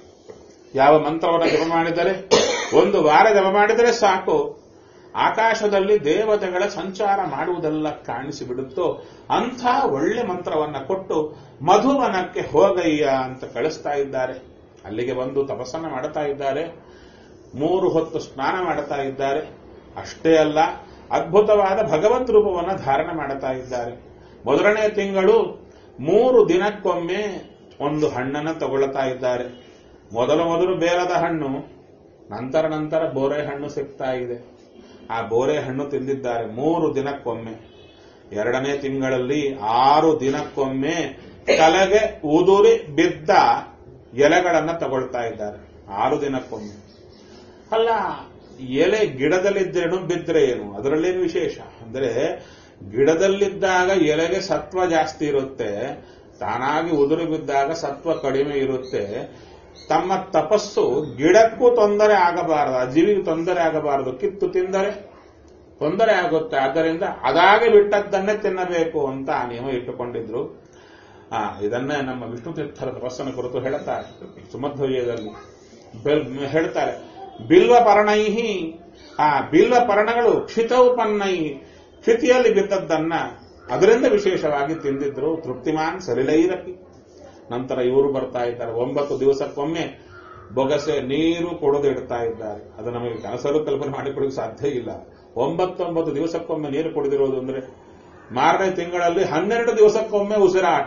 ಯಾವ ಮಂತ್ರವನ್ನ ಜಪ ಮಾಡಿದರೆ ಒಂದು ವಾರ ಜಪ ಮಾಡಿದರೆ ಸಾಕು ಆಕಾಶದಲ್ಲಿ ದೇವತೆಗಳ ಸಂಚಾರ ಮಾಡುವುದೆಲ್ಲ ಕಾಣಿಸಿಬಿಡುತ್ತೋ ಅಂಥ ಒಳ್ಳೆ ಮಂತ್ರವನ್ನ ಕೊಟ್ಟು ಮಧುವನಕ್ಕೆ ಹೋಗಯ್ಯ ಅಂತ ಕಳಿಸ್ತಾ ಇದ್ದಾರೆ ಅಲ್ಲಿಗೆ ಬಂದು ತಪಸ್ಸನ್ನ ಮಾಡುತ್ತಾ ಇದ್ದಾರೆ ಮೂರು ಹೊತ್ತು ಸ್ನಾನ ಮಾಡುತ್ತಾ ಇದ್ದಾರೆ ಅಷ್ಟೇ ಅಲ್ಲ ಅದ್ಭುತವಾದ ಭಗವಂತ ರೂಪವನ್ನು ಧಾರಣೆ ಮಾಡುತ್ತಾ ಇದ್ದಾರೆ ಮೊದಲನೇ ತಿಂಗಳು ಮೂರು ದಿನಕ್ಕೊಮ್ಮೆ ಒಂದು ಹಣ್ಣನ್ನು ತಗೊಳ್ತಾ ಇದ್ದಾರೆ ಮೊದಲು ಮೊದಲು ಬೇಲದ ಹಣ್ಣು ನಂತರ ನಂತರ ಬೋರೆ ಹಣ್ಣು ಸಿಗ್ತಾ ಇದೆ ಆ ಬೋರೆ ಹಣ್ಣು ತಿಂದಿದ್ದಾರೆ ಮೂರು ದಿನಕ್ಕೊಮ್ಮೆ ಎರಡನೇ ತಿಂಗಳಲ್ಲಿ ಆರು ದಿನಕ್ಕೊಮ್ಮೆ ತಲೆಗೆ ಉದುರಿ ಬಿದ್ದ ಎಲೆಗಳನ್ನ ತಗೊಳ್ತಾ ಇದ್ದಾರೆ ಆರು ದಿನಕ್ಕೊಮ್ಮೆ ಅಲ್ಲ ಎಲೆ ಗಿಡದಲ್ಲಿದ್ದೇನು ಬಿದ್ರೆ ಏನು ಅದರಲ್ಲೇನು ವಿಶೇಷ ಅಂದ್ರೆ ಗಿಡದಲ್ಲಿದ್ದಾಗ ಎಲೆಗೆ ಸತ್ವ ಜಾಸ್ತಿ ಇರುತ್ತೆ ತಾನಾಗಿ ಉದುರು ಬಿದ್ದಾಗ ಸತ್ವ ಕಡಿಮೆ ಇರುತ್ತೆ ತಮ್ಮ ತಪಸ್ಸು ಗಿಡಕ್ಕೂ ತೊಂದರೆ ಆಗಬಾರದು ಆ ಜೀವಿಗೆ ತೊಂದರೆ ಆಗಬಾರದು ಕಿತ್ತು ತಿಂದರೆ ತೊಂದರೆ ಆಗುತ್ತೆ ಆದ್ದರಿಂದ ಅದಾಗೆ ಬಿಟ್ಟದ್ದನ್ನೇ ತಿನ್ನಬೇಕು ಅಂತ ಆ ನಿಯಮ ಇಟ್ಟುಕೊಂಡಿದ್ರು ಆ ಇದನ್ನೇ ನಮ್ಮ ವಿಷ್ಣು ತೀರ್ಥರ ತಪಸ್ಸನ್ನು ಕುರಿತು ಹೇಳುತ್ತಾರೆ ಸುಮಧ್ವರ್ಯದಲ್ಲಿ ಬೆಲ್ ಹೇಳ್ತಾರೆ ಬಿಲ್ವ ಪರ್ಣೈಹಿ ಆ ಬಿಲ್ವ ಪರ್ಣಗಳು ಕ್ಷಿತೌಪನ್ನೈ ಕ್ಷಿತಿಯಲ್ಲಿ ಬಿದ್ದದ್ದನ್ನ ಅದರಿಂದ ವಿಶೇಷವಾಗಿ ತಿಂದಿದ್ರು ತೃಪ್ತಿಮಾನ್ ಸಲಿಲೈರಪಿ ನಂತರ ಇವರು ಬರ್ತಾ ಇದ್ದಾರೆ ಒಂಬತ್ತು ದಿವಸಕ್ಕೊಮ್ಮೆ ಬೊಗಸೆ ನೀರು ಕೊಡೋದು ಇಡ್ತಾ ಇದ್ದಾರೆ ಅದು ನಮಗೆ ಕನಸಲು ಕಲ್ಪನೆ ಮಾಡಿಕೊಡೋಕೆ ಸಾಧ್ಯ ಇಲ್ಲ ಒಂಬತ್ತೊಂಬತ್ತು ದಿವಸಕ್ಕೊಮ್ಮೆ ನೀರು ಕುಡಿದಿರೋದು ಅಂದ್ರೆ ಮಾರನೇ ತಿಂಗಳಲ್ಲಿ ಹನ್ನೆರಡು ದಿವಸಕ್ಕೊಮ್ಮೆ ಉಸಿರಾಟ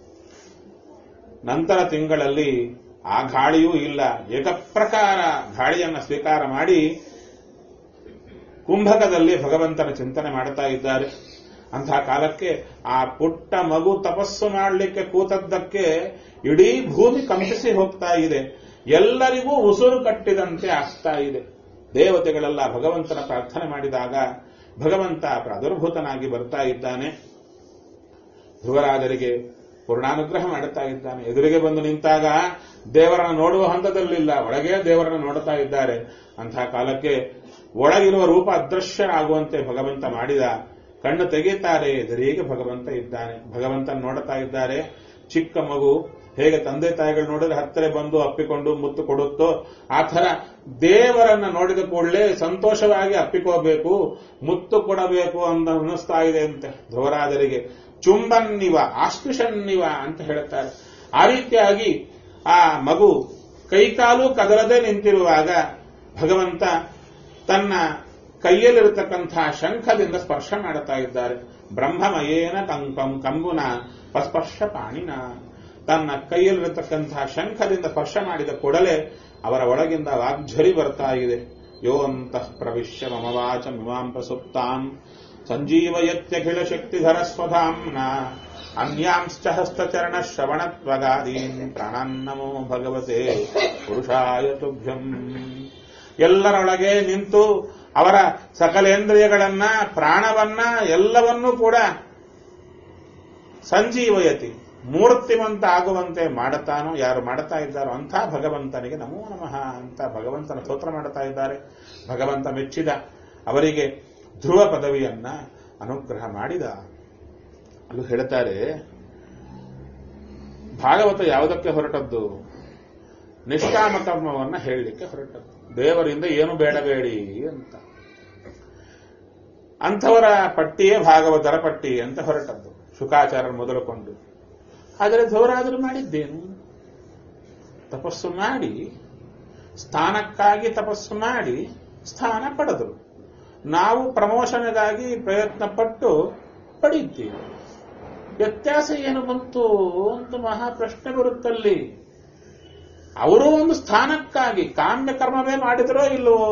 ನಂತರ ತಿಂಗಳಲ್ಲಿ ಆ ಗಾಳಿಯೂ ಇಲ್ಲ ಏಕಪ್ರಕಾರ ಗಾಳಿಯನ್ನ ಸ್ವೀಕಾರ ಮಾಡಿ ಕುಂಭಕದಲ್ಲಿ ಭಗವಂತನ ಚಿಂತನೆ ಮಾಡ್ತಾ ಇದ್ದಾರೆ ಅಂತಹ ಕಾಲಕ್ಕೆ ಆ ಪುಟ್ಟ ಮಗು ತಪಸ್ಸು ಮಾಡಲಿಕ್ಕೆ ಕೂತದ್ದಕ್ಕೆ ಇಡೀ ಭೂಮಿ ಕಂಪಿಸಿ ಹೋಗ್ತಾ ಇದೆ ಎಲ್ಲರಿಗೂ ಉಸುರು ಕಟ್ಟಿದಂತೆ ಆಗ್ತಾ ಇದೆ ದೇವತೆಗಳೆಲ್ಲ ಭಗವಂತನ ಪ್ರಾರ್ಥನೆ ಮಾಡಿದಾಗ ಭಗವಂತ ಪ್ರಾದುರ್ಭೂತನಾಗಿ ಬರ್ತಾ ಇದ್ದಾನೆ ಧ್ರುವರಾಜರಿಗೆ ಪೂರ್ಣಾನುಗ್ರಹ ಮಾಡುತ್ತಾ ಇದ್ದಾನೆ ಎದುರಿಗೆ ಬಂದು ನಿಂತಾಗ ದೇವರನ್ನು ನೋಡುವ ಹಂತದಲ್ಲಿಲ್ಲ ಒಳಗೆ ದೇವರನ್ನು ನೋಡುತ್ತಾ ಇದ್ದಾರೆ ಅಂತಹ ಕಾಲಕ್ಕೆ ಒಳಗಿರುವ ರೂಪ ಅದೃಶ್ಯ ಆಗುವಂತೆ ಭಗವಂತ ಮಾಡಿದ ಕಣ್ಣು ತೆಗೆಯುತ್ತಾರೆ ಎದುರಿಗೆ ಭಗವಂತ ಇದ್ದಾನೆ ಭಗವಂತ ನೋಡುತ್ತಾ ಇದ್ದಾರೆ ಚಿಕ್ಕ ಮಗು ಹೇಗೆ ತಂದೆ ತಾಯಿಗಳು ನೋಡಿದ್ರೆ ಹತ್ತಿರ ಬಂದು ಅಪ್ಪಿಕೊಂಡು ಮುತ್ತು ಕೊಡುತ್ತೋ ಆ ಥರ ದೇವರನ್ನ ನೋಡಿದ ಕೂಡಲೇ ಸಂತೋಷವಾಗಿ ಅಪ್ಪಿಕೋಬೇಕು ಮುತ್ತು ಕೊಡಬೇಕು ಅಂತ ಅನ್ನಿಸ್ತಾ ಇದೆ ಅಂತೆ ಧ್ರುವರಾಜರಿಗೆ ಚುಂಬನ್ನಿವ ಆಸ್ಪೃಶನ್ನಿವ ಅಂತ ಹೇಳುತ್ತಾರೆ ಆ ರೀತಿಯಾಗಿ ಆ ಮಗು ಕೈಕಾಲು ಕದಲದೆ ನಿಂತಿರುವಾಗ ಭಗವಂತ ತನ್ನ ಕೈಯಲ್ಲಿರತಕ್ಕಂತಹ ಶಂಖದಿಂದ ಸ್ಪರ್ಶ ಮಾಡುತ್ತಾ ಇದ್ದಾರೆ ಬ್ರಹ್ಮಮಯೇನ ಕಂಕಂ ಕಂಬುನ ಪಸ್ಪರ್ಶ ಪಾಣಿನ ತನ್ನ ಕೈಯಲ್ಲಿರತಕ್ಕಂತಹ ಶಂಖದಿಂದ ಸ್ಪರ್ಶ ಮಾಡಿದ ಕೂಡಲೇ ಅವರ ಒಳಗಿಂದ ವಾಗ್ಝರಿ ಬರ್ತಾ ಇದೆ ಯೋ ಅಂತಃ ಪ್ರವಿಶ್ಯ ಮಮ ವಾಚ ಮಿಮಾಂ ಪ್ರಸುಪ್ತಾಂ ಸಂಜೀವಯತ್ಯಖಿಲ ಶಕ್ತಿಧರ ಸ್ವಧಾಂನ ಅನ್ಯಾಂಶ್ಚ ಹಸ್ತಚರಣ ಶ್ರವಣತ್ವಗಾದೀನ್ ಪ್ರಾಣಾನ್ನಮೋ ಭಗವತೆ ಪುರುಷಾಯ ತುಭ್ಯಂ ಎಲ್ಲರೊಳಗೆ ನಿಂತು ಅವರ ಸಕಲೇಂದ್ರಿಯಗಳನ್ನ ಪ್ರಾಣವನ್ನ ಎಲ್ಲವನ್ನೂ ಕೂಡ ಸಂಜೀವಯತಿ ಮೂರ್ತಿವಂತ ಆಗುವಂತೆ ಮಾಡುತ್ತಾನೋ ಯಾರು ಮಾಡುತ್ತಾ ಇದ್ದಾರೋ ಅಂಥ ಭಗವಂತನಿಗೆ ನಮೋ ನಮಃ ಅಂತ ಭಗವಂತನ ಸ್ತೋತ್ರ ಮಾಡುತ್ತಾ ಇದ್ದಾರೆ ಭಗವಂತ ಮೆಚ್ಚಿದ ಅವರಿಗೆ ಧ್ರುವ ಪದವಿಯನ್ನ ಅನುಗ್ರಹ ಮಾಡಿದ ಅದು ಹೇಳ್ತಾರೆ ಭಾಗವತ ಯಾವುದಕ್ಕೆ ಹೊರಟದ್ದು ನಿಷ್ಕಾಮ ಕರ್ಮವನ್ನ ಹೇಳಲಿಕ್ಕೆ ಹೊರಟದ್ದು ದೇವರಿಂದ ಏನು ಬೇಡಬೇಡಿ ಅಂತ ಅಂಥವರ ಪಟ್ಟಿಯೇ ಭಾಗವತರ ಪಟ್ಟಿ ಅಂತ ಹೊರಟದ್ದು ಶುಕಾಚಾರ್ಯ ಮೊದಲುಕೊಂಡು ಆದರೆ ಧ್ರುವರಾಜರು ಮಾಡಿದ್ದೇನು ತಪಸ್ಸು ಮಾಡಿ ಸ್ಥಾನಕ್ಕಾಗಿ ತಪಸ್ಸು ಮಾಡಿ ಸ್ಥಾನ ಪಡೆದರು ನಾವು ಪ್ರಮೋಷನ್ಗಾಗಿ ಪ್ರಯತ್ನ ಪಟ್ಟು ಪಡೀತೀವಿ ವ್ಯತ್ಯಾಸ ಏನು ಬಂತು ಅಂತ ಮಹಾ ಪ್ರಶ್ನೆ ಬರುತ್ತಲ್ಲಿ ಅವರು ಒಂದು ಸ್ಥಾನಕ್ಕಾಗಿ ಕಾಮ್ಯ ಕರ್ಮವೇ ಮಾಡಿದರೋ ಇಲ್ಲವೋ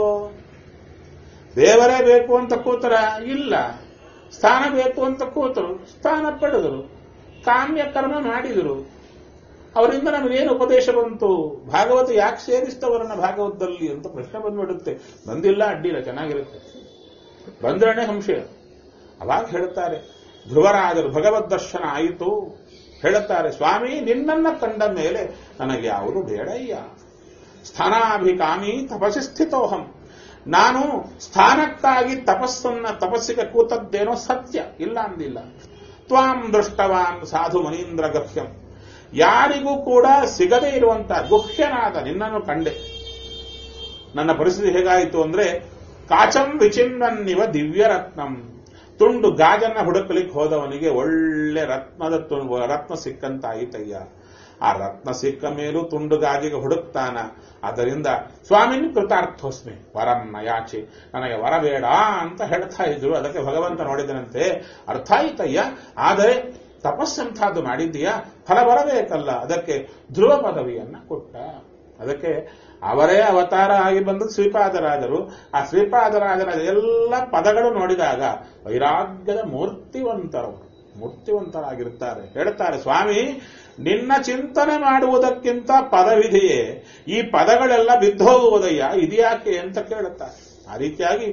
ದೇವರೇ ಬೇಕು ಅಂತ ಕೂತರ ಇಲ್ಲ ಸ್ಥಾನ ಬೇಕು ಅಂತ ಕೂತರು ಸ್ಥಾನ ಪಡೆದರು ಕಾಮ್ಯ ಕರ್ಮ ಮಾಡಿದರು ಅವರಿಂದ ನಮಗೇನು ಉಪದೇಶ ಬಂತು ಭಾಗವತ ಯಾಕೆ ಸೇರಿಸ್ತವರನ್ನ ಭಾಗವತದಲ್ಲಿ ಅಂತ ಪ್ರಶ್ನೆ ಬಂದ್ಬಿಡುತ್ತೆ ಬಂದಿಲ್ಲ ಅಡ್ಡಿಲ್ಲ ಚೆನ್ನಾಗಿರುತ್ತೆ ಬಂದ್ರನೇ ಸಂಶಯ ಅವಾಗ ಹೇಳುತ್ತಾರೆ ಧ್ರುವರಾಜರು ಭಗವದ್ ದರ್ಶನ ಆಯಿತು ಹೇಳುತ್ತಾರೆ ಸ್ವಾಮಿ ನಿನ್ನನ್ನ ಕಂಡ ಮೇಲೆ ನನಗೆ ಯಾವುದು ಬೇಡಯ್ಯ ಸ್ಥಾನಾಭಿಕಾಮಿ ತಪಸ್ಸಿ ಸ್ಥಿತೋಹಂ ನಾನು ಸ್ಥಾನಕ್ಕಾಗಿ ತಪಸ್ಸನ್ನ ತಪಸ್ಸಿಗೆ ಕೂತದ್ದೇನೋ ಸತ್ಯ ಇಲ್ಲ ಅಂದಿಲ್ಲ ತ್ವಾಂ ದೃಷ್ಟವಾನ್ ಸಾಧು ಮನೀಂದ್ರ ಗಹ್ಯಂ ಯಾರಿಗೂ ಕೂಡ ಸಿಗದೇ ಇರುವಂತ ಗುಹ್ಯನಾದ ನಿನ್ನನ್ನು ಕಂಡೆ ನನ್ನ ಪರಿಸ್ಥಿತಿ ಹೇಗಾಯಿತು ಅಂದ್ರೆ ಕಾಚಂ ವಿಚಿನ್ನನ್ನಿವ ದಿವ್ಯರತ್ನಂ ತುಂಡು ಗಾಜನ್ನ ಹುಡುಕಲಿಕ್ಕೆ ಹೋದವನಿಗೆ ಒಳ್ಳೆ ರತ್ನದ ತು- ರತ್ನ ಸಿಕ್ಕಂತಾಯಿತಯ್ಯ ಆ ರತ್ನ ಸಿಕ್ಕ ಮೇಲೂ ತುಂಡು ಗಾಜಿಗೆ ಹುಡುಕ್ತಾನ ಆದ್ದರಿಂದ ಸ್ವಾಮಿನ್ ಕೃತಾರ್ಥೋಸ್ಮಿ ವರನ್ನ ಯಾಚೆ ನನಗೆ ವರ ಬೇಡ ಅಂತ ಹೇಳ್ತಾ ಇದ್ರು ಅದಕ್ಕೆ ಭಗವಂತ ನೋಡಿದನಂತೆ ಅರ್ಥ ಆಯ್ತಯ್ಯ ಆದರೆ ತಪಸ್ಸಂಥದ್ದು ಮಾಡಿದ್ದೀಯಾ ಫಲ ಬರಬೇಕಲ್ಲ ಅದಕ್ಕೆ ಧ್ರುವ ಪದವಿಯನ್ನ ಕೊಟ್ಟ ಅದಕ್ಕೆ ಅವರೇ ಅವತಾರ ಆಗಿ ಬಂದು ಶ್ರೀಪಾದರಾಜರು ಆ ಶ್ರೀಪಾದರಾಜರ ಎಲ್ಲ ಪದಗಳು ನೋಡಿದಾಗ ವೈರಾಗ್ಯದ ಮೂರ್ತಿವಂತರು ಮೂರ್ತಿವಂತರಾಗಿರುತ್ತಾರೆ ಹೇಳ್ತಾರೆ ಸ್ವಾಮಿ ನಿನ್ನ ಚಿಂತನೆ ಮಾಡುವುದಕ್ಕಿಂತ ಪದವಿದೆಯೇ ಈ ಪದಗಳೆಲ್ಲ ಬಿದ್ದೋಗುವುದಯ್ಯ ಇದ್ಯಾಕೆ ಅಂತ ಕೇಳುತ್ತಾರೆ ಆ ರೀತಿಯಾಗಿ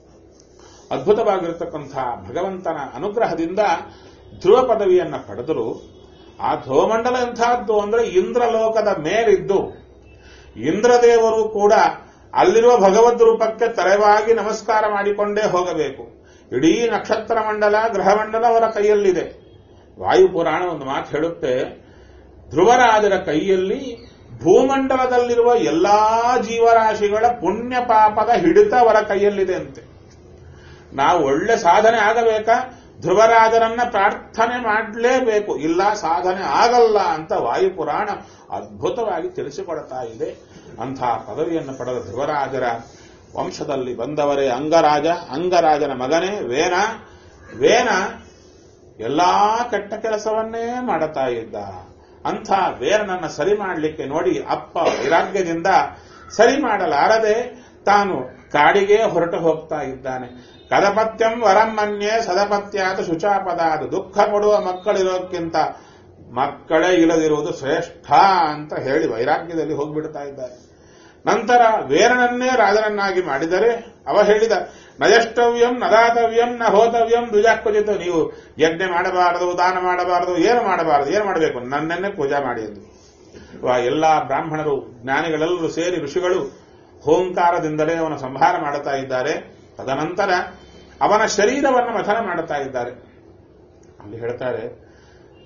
ಅದ್ಭುತವಾಗಿರತಕ್ಕಂತಹ ಭಗವಂತನ ಅನುಗ್ರಹದಿಂದ ಧ್ರುವ ಪದವಿಯನ್ನ ಪಡೆದರು ಆ ಧ್ರುವಮಂಡಲ ಎಂಥದ್ದು ಅಂದ್ರೆ ಇಂದ್ರಲೋಕದ ಮೇಲಿದ್ದು ಇಂದ್ರದೇವರು ಕೂಡ ಅಲ್ಲಿರುವ ಭಗವದ್ ರೂಪಕ್ಕೆ ತಲೆವಾಗಿ ನಮಸ್ಕಾರ ಮಾಡಿಕೊಂಡೇ ಹೋಗಬೇಕು ಇಡೀ ನಕ್ಷತ್ರ ಮಂಡಲ ಗ್ರಹಮಂಡಲ ಅವರ ಕೈಯಲ್ಲಿದೆ ವಾಯುಪುರಾಣ ಒಂದು ಮಾತು ಹೇಳುತ್ತೆ ಧ್ರುವರಾಜರ ಕೈಯಲ್ಲಿ ಭೂಮಂಡಲದಲ್ಲಿರುವ ಎಲ್ಲಾ ಜೀವರಾಶಿಗಳ ಪುಣ್ಯ ಪಾಪದ ಹಿಡಿತ ಅವರ ಕೈಯಲ್ಲಿದೆ ಅಂತೆ ನಾವು ಒಳ್ಳೆ ಸಾಧನೆ ಆಗಬೇಕಾ ಧ್ರುವರಾಜರನ್ನ ಪ್ರಾರ್ಥನೆ ಮಾಡಲೇಬೇಕು ಇಲ್ಲ ಸಾಧನೆ ಆಗಲ್ಲ ಅಂತ ವಾಯುಪುರಾಣ ಅದ್ಭುತವಾಗಿ ತಿಳಿಸಿಕೊಡ್ತಾ ಇದೆ ಅಂಥ ಪದವಿಯನ್ನು ಪಡೆದ ಧ್ರುವರಾಜರ ವಂಶದಲ್ಲಿ ಬಂದವರೇ ಅಂಗರಾಜ ಅಂಗರಾಜನ ಮಗನೇ ವೇನ ವೇನ ಎಲ್ಲಾ ಕೆಟ್ಟ ಕೆಲಸವನ್ನೇ ಮಾಡುತ್ತಾ ಇದ್ದ ಅಂಥ ವೇರನನ್ನ ಸರಿ ಮಾಡಲಿಕ್ಕೆ ನೋಡಿ ಅಪ್ಪ ವೈರಾಗ್ಯದಿಂದ ಸರಿ ಮಾಡಲಾರದೆ ತಾನು ಕಾಡಿಗೆ ಹೊರಟು ಹೋಗ್ತಾ ಇದ್ದಾನೆ ಕದಪತ್ಯಂ ವರಮನ್ಯೆ ಸದಪತ್ಯಾದ ಶುಚಾಪದಾದ ದುಃಖ ಕೊಡುವ ಮಕ್ಕಳಿರೋಕ್ಕಿಂತ ಮಕ್ಕಳೇ ಇಲ್ಲದಿರುವುದು ಶ್ರೇಷ್ಠ ಅಂತ ಹೇಳಿ ವೈರಾಗ್ಯದಲ್ಲಿ ಹೋಗ್ಬಿಡ್ತಾ ಇದ್ದಾರೆ ನಂತರ ವೇರನನ್ನೇ ರಾಜನನ್ನಾಗಿ ಮಾಡಿದರೆ ಅವ ಹೇಳಿದ ನಯಷ್ಟವ್ಯಂ ನದಾತವ್ಯಂ ನ ಹೋತವ್ಯಂ ದ್ವಿಜಾಕ್ವಜಿತ ನೀವು ಯಜ್ಞ ಮಾಡಬಾರದು ದಾನ ಮಾಡಬಾರದು ಏನು ಮಾಡಬಾರದು ಏನು ಮಾಡಬೇಕು ನನ್ನನ್ನೇ ಪೂಜಾ ಮಾಡಿ ಎಂದು ಆ ಎಲ್ಲಾ ಬ್ರಾಹ್ಮಣರು ಜ್ಞಾನಿಗಳೆಲ್ಲರೂ ಸೇರಿ ಋಷಿಗಳು ಹೋಂಕಾರದಿಂದಲೇ ಅವನ ಸಂಹಾರ ಮಾಡುತ್ತಾ ಇದ್ದಾರೆ ತದನಂತರ ಅವನ ಶರೀರವನ್ನು ಮಥನ ಮಾಡುತ್ತಾ ಇದ್ದಾರೆ ಅಲ್ಲಿ ಹೇಳ್ತಾರೆ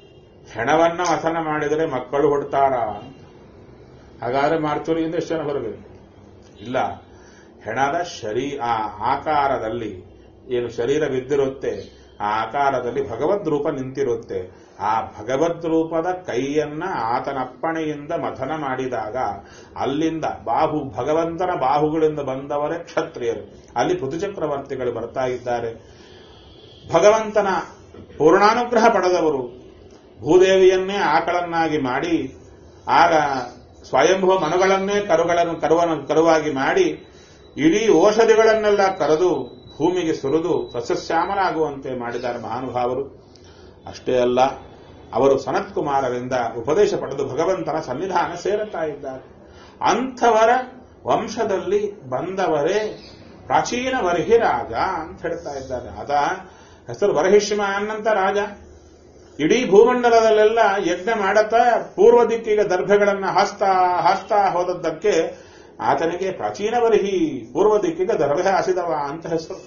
ಹೆಣವನ್ನ ಮಥನ ಮಾಡಿದರೆ ಮಕ್ಕಳು ಹುಡ್ತಾರ ಅಂತ ಹಾಗಾದ್ರೆ ಮಾರ್ಚುರಿಯಿಂದ ಎಷ್ಟು ಜನ ಬರಬೇಕು ಇಲ್ಲ ಹೆಣದ ಶರೀ ಆ ಆಕಾರದಲ್ಲಿ ಏನು ಶರೀರ ಬಿದ್ದಿರುತ್ತೆ ಆ ಆಕಾರದಲ್ಲಿ ಭಗವದ್ ರೂಪ ನಿಂತಿರುತ್ತೆ ಆ ಭಗವದ್ ರೂಪದ ಕೈಯನ್ನ ಆತನ ಅಪ್ಪಣೆಯಿಂದ ಮಥನ ಮಾಡಿದಾಗ ಅಲ್ಲಿಂದ ಬಾಹು ಭಗವಂತನ ಬಾಹುಗಳಿಂದ ಬಂದವರೇ ಕ್ಷತ್ರಿಯರು ಅಲ್ಲಿ ಪೃಥುಚಕ್ರವರ್ತಿಗಳು ಬರ್ತಾ ಇದ್ದಾರೆ ಭಗವಂತನ ಪೂರ್ಣಾನುಗ್ರಹ ಪಡೆದವರು ಭೂದೇವಿಯನ್ನೇ ಆಕಳನ್ನಾಗಿ ಮಾಡಿ ಆಗ ಸ್ವಯಂಭವ ಮನುಗಳನ್ನೇ ಕರುಗಳನ್ನು ಕರುವನ ಕರುವಾಗಿ ಮಾಡಿ ಇಡೀ ಔಷಧಿಗಳನ್ನೆಲ್ಲ ಕರೆದು ಭೂಮಿಗೆ ಸುರಿದು ಸಸ್ಯಶ್ಯಾಮರಾಗುವಂತೆ ಮಾಡಿದ್ದಾರೆ ಮಹಾನುಭಾವರು ಅಷ್ಟೇ ಅಲ್ಲ ಅವರು ಸನತ್ಕುಮಾರರಿಂದ ಉಪದೇಶ ಪಡೆದು ಭಗವಂತನ ಸನ್ನಿಧಾನ ಸೇರುತ್ತಾ ಇದ್ದಾರೆ ಅಂಥವರ ವಂಶದಲ್ಲಿ ಬಂದವರೇ ಪ್ರಾಚೀನ ವರ್ಹಿರಾಜ ಅಂತ ಹೇಳ್ತಾ ಇದ್ದಾರೆ ಅದ ಹೆಸರು ವರಹಿಷ್ಮಾನ್ ಅಂತ ರಾಜ ಇಡೀ ಭೂಮಂಡಲದಲ್ಲೆಲ್ಲ ಯಜ್ಞ ಮಾಡತಾ ಪೂರ್ವ ದಿಕ್ಕಿಗೆ ದರ್ಭೆಗಳನ್ನ ಹಾಸ್ತಾ ಹಾಸ್ತಾ ಹೋದದ್ದಕ್ಕೆ ಆತನಿಗೆ ಪ್ರಾಚೀನ ವರ್ಹಿ ಪೂರ್ವ ದಿಕ್ಕಿಗೆ ದರ್ಭೆ ಹಾಸಿದವ ಅಂತ ಹೆಸರು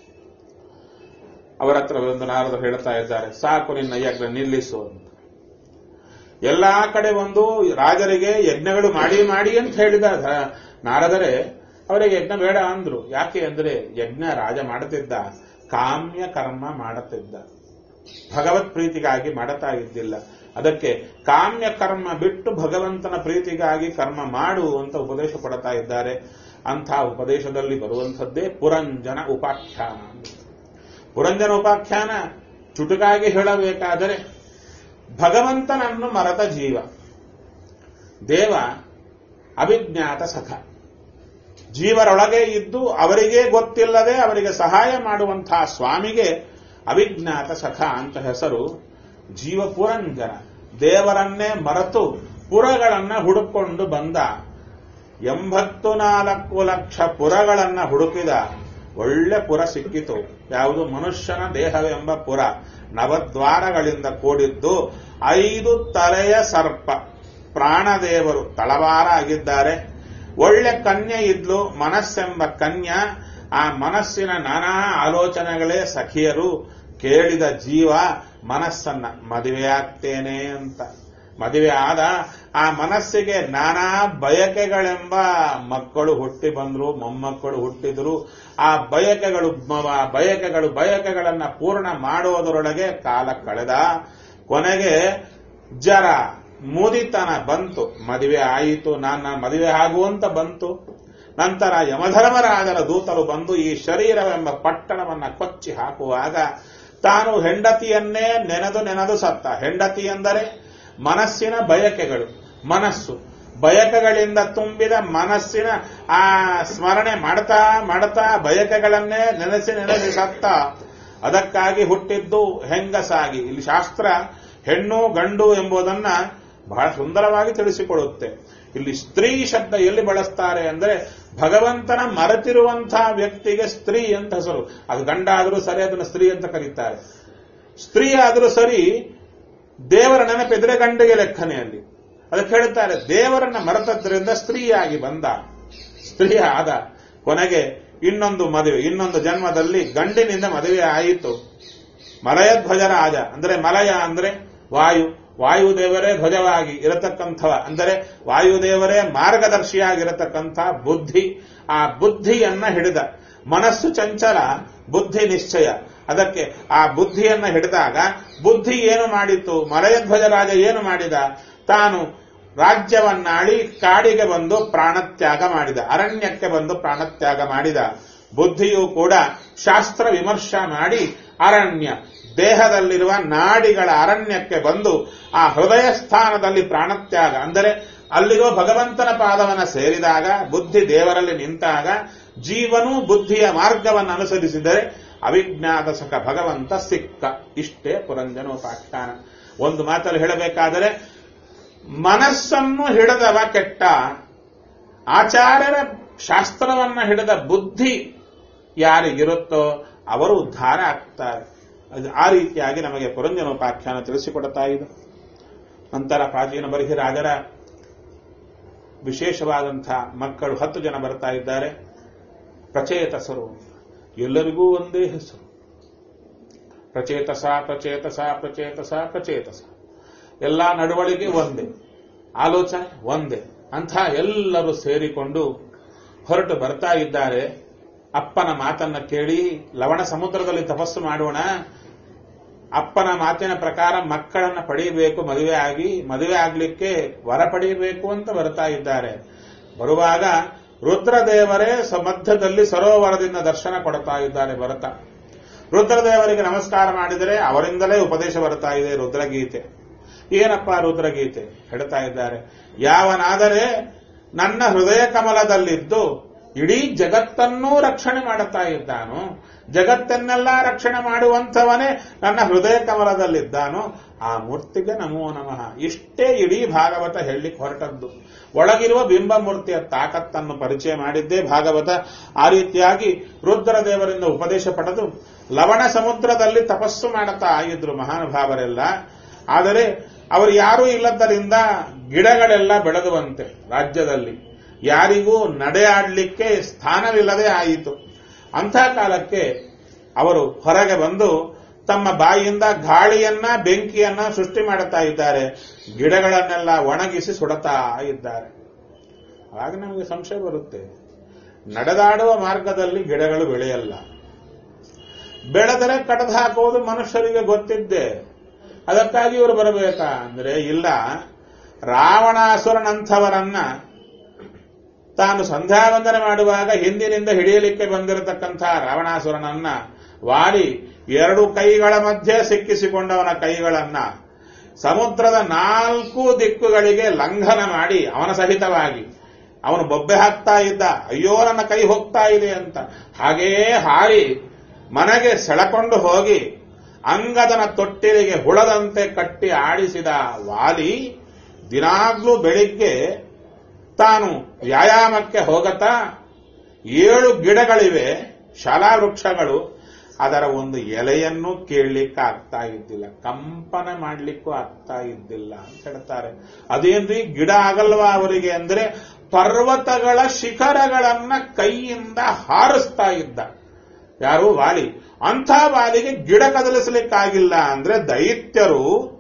ಅವರ ಹತ್ರ ಒಂದು ನಾರದರು ಹೇಳ್ತಾ ಇದ್ದಾರೆ ಸಾಕು ನಿನ್ನ ಯಜ್ಞ ನಿಲ್ಲಿಸು ಅಂತ ಎಲ್ಲಾ ಕಡೆ ಒಂದು ರಾಜರಿಗೆ ಯಜ್ಞಗಳು ಮಾಡಿ ಮಾಡಿ ಅಂತ ಹೇಳಿದ ಧ- ನಾರದರೆ ಅವರಿಗೆ ಯಜ್ಞ ಬೇಡ ಅಂದ್ರು ಯಾಕೆ ಅಂದ್ರೆ ಯಜ್ಞ ರಾಜ ಮಾಡುತ್ತಿದ್ದ ಕಾಮ್ಯ ಕರ್ಮ ಮಾಡುತ್ತಿದ್ದ ಭಗವತ್ ಪ್ರೀತಿಗಾಗಿ ಮಾಡುತ್ತಾ ಇದ್ದಿಲ್ಲ ಅದಕ್ಕೆ ಕಾಮ್ಯ ಕರ್ಮ ಬಿಟ್ಟು ಭಗವಂತನ ಪ್ರೀತಿಗಾಗಿ ಕರ್ಮ ಮಾಡು ಅಂತ ಉಪದೇಶ ಕೊಡ್ತಾ ಇದ್ದಾರೆ ಅಂಥ ಉಪದೇಶದಲ್ಲಿ ಬರುವಂಥದ್ದೇ ಪುರಂಜನ ಉಪಾಖ್ಯಾನ ಪುರಂಜನ ಉಪಾಖ್ಯಾನ ಚುಟುಕಾಗಿ ಹೇಳಬೇಕಾದರೆ ಭಗವಂತನನ್ನು ಮರೆತ ಜೀವ ದೇವ ಅವಿಜ್ಞಾತ ಸಖ ಜೀವರೊಳಗೆ ಇದ್ದು ಅವರಿಗೆ ಗೊತ್ತಿಲ್ಲದೆ ಅವರಿಗೆ ಸಹಾಯ ಮಾಡುವಂತಹ ಸ್ವಾಮಿಗೆ ಅವಿಜ್ಞಾತ ಸಖ ಅಂತ ಹೆಸರು ಜೀವ ಪುರಂಜನ ದೇವರನ್ನೇ ಮರೆತು ಪುರಗಳನ್ನ ಹುಡುಕೊಂಡು ಬಂದ ಎಂಬತ್ತು ನಾಲ್ಕು ಲಕ್ಷ ಪುರಗಳನ್ನ ಹುಡುಕಿದ ಒಳ್ಳೆ ಪುರ ಸಿಕ್ಕಿತು ಯಾವುದು ಮನುಷ್ಯನ ದೇಹವೆಂಬ ಪುರ ನವದ್ವಾರಗಳಿಂದ ಕೂಡಿದ್ದು ಐದು ತಲೆಯ ಸರ್ಪ ಪ್ರಾಣದೇವರು ತಳವಾರ ಆಗಿದ್ದಾರೆ ಒಳ್ಳೆ ಕನ್ಯೆ ಇದ್ಲು ಮನಸ್ಸೆಂಬ ಕನ್ಯಾ ಆ ಮನಸ್ಸಿನ ನಾನಾ ಆಲೋಚನೆಗಳೇ ಸಖಿಯರು ಕೇಳಿದ ಜೀವ ಮನಸ್ಸನ್ನ ಮದುವೆಯಾಗ್ತೇನೆ ಅಂತ ಮದುವೆ ಆದ ಆ ಮನಸ್ಸಿಗೆ ನಾನಾ ಬಯಕೆಗಳೆಂಬ ಮಕ್ಕಳು ಹುಟ್ಟಿ ಬಂದ್ರು ಮೊಮ್ಮಕ್ಕಳು ಹುಟ್ಟಿದ್ರು ಆ ಬಯಕೆಗಳು ಮ- ಬಯಕೆಗಳು ಬಯಕೆಗಳನ್ನ ಪೂರ್ಣ ಮಾಡೋದರೊಳಗೆ ಕಾಲ ಕಳೆದ ಕೊನೆಗೆ ಜರ ಮುದಿತನ ಬಂತು ಮದುವೆ ಆಯಿತು ನನ್ನ ಮದುವೆ ಆಗುವಂತ ಬಂತು ನಂತರ ಯಮಧರ್ಮರಾಜರ ದೂತರು ಬಂದು ಈ ಶರೀರವೆಂಬ ಪಟ್ಟಣವನ್ನ ಕೊಚ್ಚಿ ಹಾಕುವಾಗ ತಾನು ಹೆಂಡತಿಯನ್ನೇ ನೆನೆದು ನೆನೆದು ಸತ್ತ ಹೆಂಡತಿ ಎಂದರೆ ಮನಸ್ಸಿನ ಬಯಕೆಗಳು ಮನಸ್ಸು ಬಯಕೆಗಳಿಂದ ತುಂಬಿದ ಮನಸ್ಸಿನ ಆ ಸ್ಮರಣೆ ಮಾಡ್ತಾ ಮಾಡ್ತಾ ಬಯಕೆಗಳನ್ನೇ ನೆನೆಸಿ ನೆನೆಸಿ ಸತ್ತ ಅದಕ್ಕಾಗಿ ಹುಟ್ಟಿದ್ದು ಹೆಂಗಸಾಗಿ ಇಲ್ಲಿ ಶಾಸ್ತ್ರ ಹೆಣ್ಣು ಗಂಡು ಎಂಬುದನ್ನ ಬಹಳ ಸುಂದರವಾಗಿ ತಿಳಿಸಿಕೊಡುತ್ತೆ ಇಲ್ಲಿ ಸ್ತ್ರೀ ಶಬ್ದ ಎಲ್ಲಿ ಬಳಸ್ತಾರೆ ಅಂದ್ರೆ ಭಗವಂತನ ಮರೆತಿರುವಂತಹ ವ್ಯಕ್ತಿಗೆ ಸ್ತ್ರೀ ಅಂತ ಹೆಸರು ಅದು ಗಂಡ ಆದರೂ ಸರಿ ಅದನ್ನು ಸ್ತ್ರೀ ಅಂತ ಕರೀತಾರೆ ಸ್ತ್ರೀ ಆದರೂ ಸರಿ ದೇವರ ನೆನಪಿದ್ರೆ ಗಂಡಿಗೆ ಲೆಕ್ಕನೆ ಅಲ್ಲಿ ಅದಕ್ಕೆ ಹೇಳ್ತಾರೆ ದೇವರನ್ನ ಮರೆತದ್ರಿಂದ ಸ್ತ್ರೀಯಾಗಿ ಬಂದ ಸ್ತ್ರೀ ಆದ ಕೊನೆಗೆ ಇನ್ನೊಂದು ಮದುವೆ ಇನ್ನೊಂದು ಜನ್ಮದಲ್ಲಿ ಗಂಡಿನಿಂದ ಮದುವೆ ಆಯಿತು ಮಲಯಧ್ವಜ ರಾಜ ಅಂದ್ರೆ ಮಲಯ ಅಂದ್ರೆ ವಾಯು ವಾಯುದೇವರೇ ಧ್ವಜವಾಗಿ ಇರತಕ್ಕಂಥವ ಅಂದರೆ ವಾಯುದೇವರೇ ಮಾರ್ಗದರ್ಶಿಯಾಗಿರತಕ್ಕಂಥ ಬುದ್ಧಿ ಆ ಬುದ್ಧಿಯನ್ನ ಹಿಡಿದ ಮನಸ್ಸು ಚಂಚಲ ಬುದ್ಧಿ ನಿಶ್ಚಯ ಅದಕ್ಕೆ ಆ ಬುದ್ಧಿಯನ್ನ ಹಿಡಿದಾಗ ಬುದ್ಧಿ ಏನು ಮಾಡಿತು ಮಲಯಧ್ವಜ ರಾಜ ಏನು ಮಾಡಿದ ತಾನು ರಾಜ್ಯವನ್ನಾಳಿ ಕಾಡಿಗೆ ಬಂದು ಪ್ರಾಣತ್ಯಾಗ ಮಾಡಿದ ಅರಣ್ಯಕ್ಕೆ ಬಂದು ಪ್ರಾಣತ್ಯಾಗ ಮಾಡಿದ ಬುದ್ಧಿಯು ಕೂಡ ಶಾಸ್ತ್ರ ವಿಮರ್ಶ ಮಾಡಿ ಅರಣ್ಯ ದೇಹದಲ್ಲಿರುವ ನಾಡಿಗಳ ಅರಣ್ಯಕ್ಕೆ ಬಂದು ಆ ಹೃದಯ ಸ್ಥಾನದಲ್ಲಿ ಪ್ರಾಣತ್ಯಾಗ ಅಂದರೆ ಅಲ್ಲಿರೋ ಭಗವಂತನ ಪಾದವನ್ನ ಸೇರಿದಾಗ ಬುದ್ಧಿ ದೇವರಲ್ಲಿ ನಿಂತಾಗ ಜೀವನು ಬುದ್ಧಿಯ ಮಾರ್ಗವನ್ನು ಅನುಸರಿಸಿದರೆ ಅವಿಜ್ಞಾತ ಸಖ ಭಗವಂತ ಸಿಕ್ಕ ಇಷ್ಟೇ ಪುರಂಜನೋಪಾಖ್ಯಾನ ಒಂದು ಮಾತಲ್ಲಿ ಹೇಳಬೇಕಾದರೆ ಮನಸ್ಸನ್ನು ಹಿಡಿದವ ಕೆಟ್ಟ ಆಚಾರ್ಯರ ಶಾಸ್ತ್ರವನ್ನ ಹಿಡಿದ ಬುದ್ಧಿ ಯಾರಿಗಿರುತ್ತೋ ಅವರು ಉದ್ಧಾರ ಆಗ್ತಾರೆ ಅದು ಆ ರೀತಿಯಾಗಿ ನಮಗೆ ಪುರಂಜನೋಪಾಖ್ಯಾನ ತಿಳಿಸಿಕೊಡುತ್ತಾ ಇದೆ ನಂತರ ಪ್ರಾಚೀನ ಬರಿಹಿ ರಾಜರ ವಿಶೇಷವಾದಂತಹ ಮಕ್ಕಳು ಹತ್ತು ಜನ ಬರ್ತಾ ಇದ್ದಾರೆ ಪ್ರಚೇತಸರು ಎಲ್ಲರಿಗೂ ಒಂದೇ ಹೆಸರು ಪ್ರಚೇತಸ ಪ್ರಚೇತಸ ಪ್ರಚೇತಸ ಪ್ರಚೇತಸ ಎಲ್ಲ ನಡವಳಿಕೆ ಒಂದೇ ಆಲೋಚನೆ ಒಂದೇ ಅಂಥ ಎಲ್ಲರೂ ಸೇರಿಕೊಂಡು ಹೊರಟು ಬರ್ತಾ ಇದ್ದಾರೆ ಅಪ್ಪನ ಮಾತನ್ನ ಕೇಳಿ ಲವಣ ಸಮುದ್ರದಲ್ಲಿ ತಪಸ್ಸು ಮಾಡೋಣ ಅಪ್ಪನ ಮಾತಿನ ಪ್ರಕಾರ ಮಕ್ಕಳನ್ನ ಪಡೆಯಬೇಕು ಮದುವೆ ಆಗಿ ಮದುವೆ ಆಗ್ಲಿಕ್ಕೆ ವರ ಪಡೆಯಬೇಕು ಅಂತ ಬರ್ತಾ ಇದ್ದಾರೆ ಬರುವಾಗ ರುದ್ರದೇವರೇ ಸ- ಮಧ್ಯದಲ್ಲಿ ಸರೋವರದಿಂದ ದರ್ಶನ ಕೊಡ್ತಾ ಇದ್ದಾರೆ ಭರತ ರುದ್ರದೇವರಿಗೆ ನಮಸ್ಕಾರ ಮಾಡಿದರೆ ಅವರಿಂದಲೇ ಉಪದೇಶ ಬರ್ತಾ ಇದೆ ರುದ್ರಗೀತೆ ಏನಪ್ಪ ರುದ್ರಗೀತೆ ಹೇಳ್ತಾ ಇದ್ದಾರೆ ಯಾವನಾದರೆ ನನ್ನ ಹೃದಯ ಕಮಲದಲ್ಲಿದ್ದು ಇಡೀ ಜಗತ್ತನ್ನೂ ರಕ್ಷಣೆ ಮಾಡುತ್ತಾ ಇದ್ದಾನು ಜಗತ್ತನ್ನೆಲ್ಲ ರಕ್ಷಣೆ ಮಾಡುವಂಥವನೇ ನನ್ನ ಹೃದಯ ಕಮಲದಲ್ಲಿದ್ದಾನು ಆ ಮೂರ್ತಿಗೆ ನಮೋ ನಮಃ ಇಷ್ಟೇ ಇಡೀ ಭಾಗವತ ಹೇಳಲಿಕ್ಕೆ ಹೊರಟದ್ದು ಒಳಗಿರುವ ಬಿಂಬ ಮೂರ್ತಿಯ ತಾಕತ್ತನ್ನು ಪರಿಚಯ ಮಾಡಿದ್ದೇ ಭಾಗವತ ಆ ರೀತಿಯಾಗಿ ರುದ್ರದೇವರಿಂದ ಉಪದೇಶ ಪಡೆದು ಲವಣ ಸಮುದ್ರದಲ್ಲಿ ತಪಸ್ಸು ಮಾಡುತ್ತಾ ಇದ್ರು ಮಹಾನುಭಾವರೆಲ್ಲ ಆದರೆ ಅವರು ಯಾರೂ ಇಲ್ಲದ್ದರಿಂದ ಗಿಡಗಳೆಲ್ಲ ಬೆಳೆದುವಂತೆ ರಾಜ್ಯದಲ್ಲಿ ಯಾರಿಗೂ ನಡೆಯಾಡಲಿಕ್ಕೆ ಸ್ಥಾನವಿಲ್ಲದೆ ಆಯಿತು ಅಂಥ ಕಾಲಕ್ಕೆ ಅವರು ಹೊರಗೆ ಬಂದು ತಮ್ಮ ಬಾಯಿಯಿಂದ ಗಾಳಿಯನ್ನ ಬೆಂಕಿಯನ್ನ ಸೃಷ್ಟಿ ಮಾಡುತ್ತಾ ಇದ್ದಾರೆ ಗಿಡಗಳನ್ನೆಲ್ಲ ಒಣಗಿಸಿ ಸುಡುತ್ತಾ ಇದ್ದಾರೆ ಆಗ ನಮಗೆ ಸಂಶಯ ಬರುತ್ತೆ ನಡೆದಾಡುವ ಮಾರ್ಗದಲ್ಲಿ ಗಿಡಗಳು ಬೆಳೆಯಲ್ಲ ಬೆಳೆದರೆ ಕಡದು ಹಾಕುವುದು ಮನುಷ್ಯರಿಗೆ ಗೊತ್ತಿದ್ದೆ ಅದಕ್ಕಾಗಿ ಇವರು ಬರಬೇಕಾ ಅಂದ್ರೆ ಇಲ್ಲ ರಾವಣಾಸುರನಂಥವರನ್ನ ತಾನು ಸಂಧ್ಯಾವಂದನೆ ಮಾಡುವಾಗ ಹಿಂದಿನಿಂದ ಹಿಡಿಯಲಿಕ್ಕೆ ಬಂದಿರತಕ್ಕಂಥ ರಾವಣಾಸುರನನ್ನ ವಾಡಿ ಎರಡು ಕೈಗಳ ಮಧ್ಯೆ ಸಿಕ್ಕಿಸಿಕೊಂಡವನ ಕೈಗಳನ್ನ ಸಮುದ್ರದ ನಾಲ್ಕು ದಿಕ್ಕುಗಳಿಗೆ ಲಂಘನ ಮಾಡಿ ಅವನ ಸಹಿತವಾಗಿ ಅವನು ಬೊಬ್ಬೆ ಹಾಕ್ತಾ ಇದ್ದ ಅಯ್ಯೋ ನನ್ನ ಕೈ ಹೋಗ್ತಾ ಇದೆ ಅಂತ ಹಾಗೇ ಹಾರಿ ಮನೆಗೆ ಸೆಳೆಕೊಂಡು ಹೋಗಿ ಅಂಗದನ ತೊಟ್ಟಿಲಿಗೆ ಹುಳದಂತೆ ಕಟ್ಟಿ ಆಡಿಸಿದ ವಾಲಿ ದಿನಾಗ್ಲೂ ಬೆಳಿಗ್ಗೆ ತಾನು ವ್ಯಾಯಾಮಕ್ಕೆ ಹೋಗತಾ ಏಳು ಗಿಡಗಳಿವೆ ಶಾಲಾ ವೃಕ್ಷಗಳು ಅದರ ಒಂದು ಎಲೆಯನ್ನು ಕೇಳಲಿಕ್ಕೆ ಆಗ್ತಾ ಇದ್ದಿಲ್ಲ ಕಂಪನ ಮಾಡಲಿಕ್ಕೂ ಆಗ್ತಾ ಇದ್ದಿಲ್ಲ ಅಂತ ಹೇಳ್ತಾರೆ ಅದೇನ್ರಿ ಗಿಡ ಆಗಲ್ವಾ ಅವರಿಗೆ ಅಂದ್ರೆ ಪರ್ವತಗಳ ಶಿಖರಗಳನ್ನ ಕೈಯಿಂದ ಹಾರಿಸ್ತಾ ಇದ್ದ ಯಾರು ವಾಲಿ ಅಂಥ ವಾಲಿಗೆ ಗಿಡ ಕದಲಿಸಲಿಕ್ಕಾಗಿಲ್ಲ ಅಂದ್ರೆ ದೈತ್ಯರು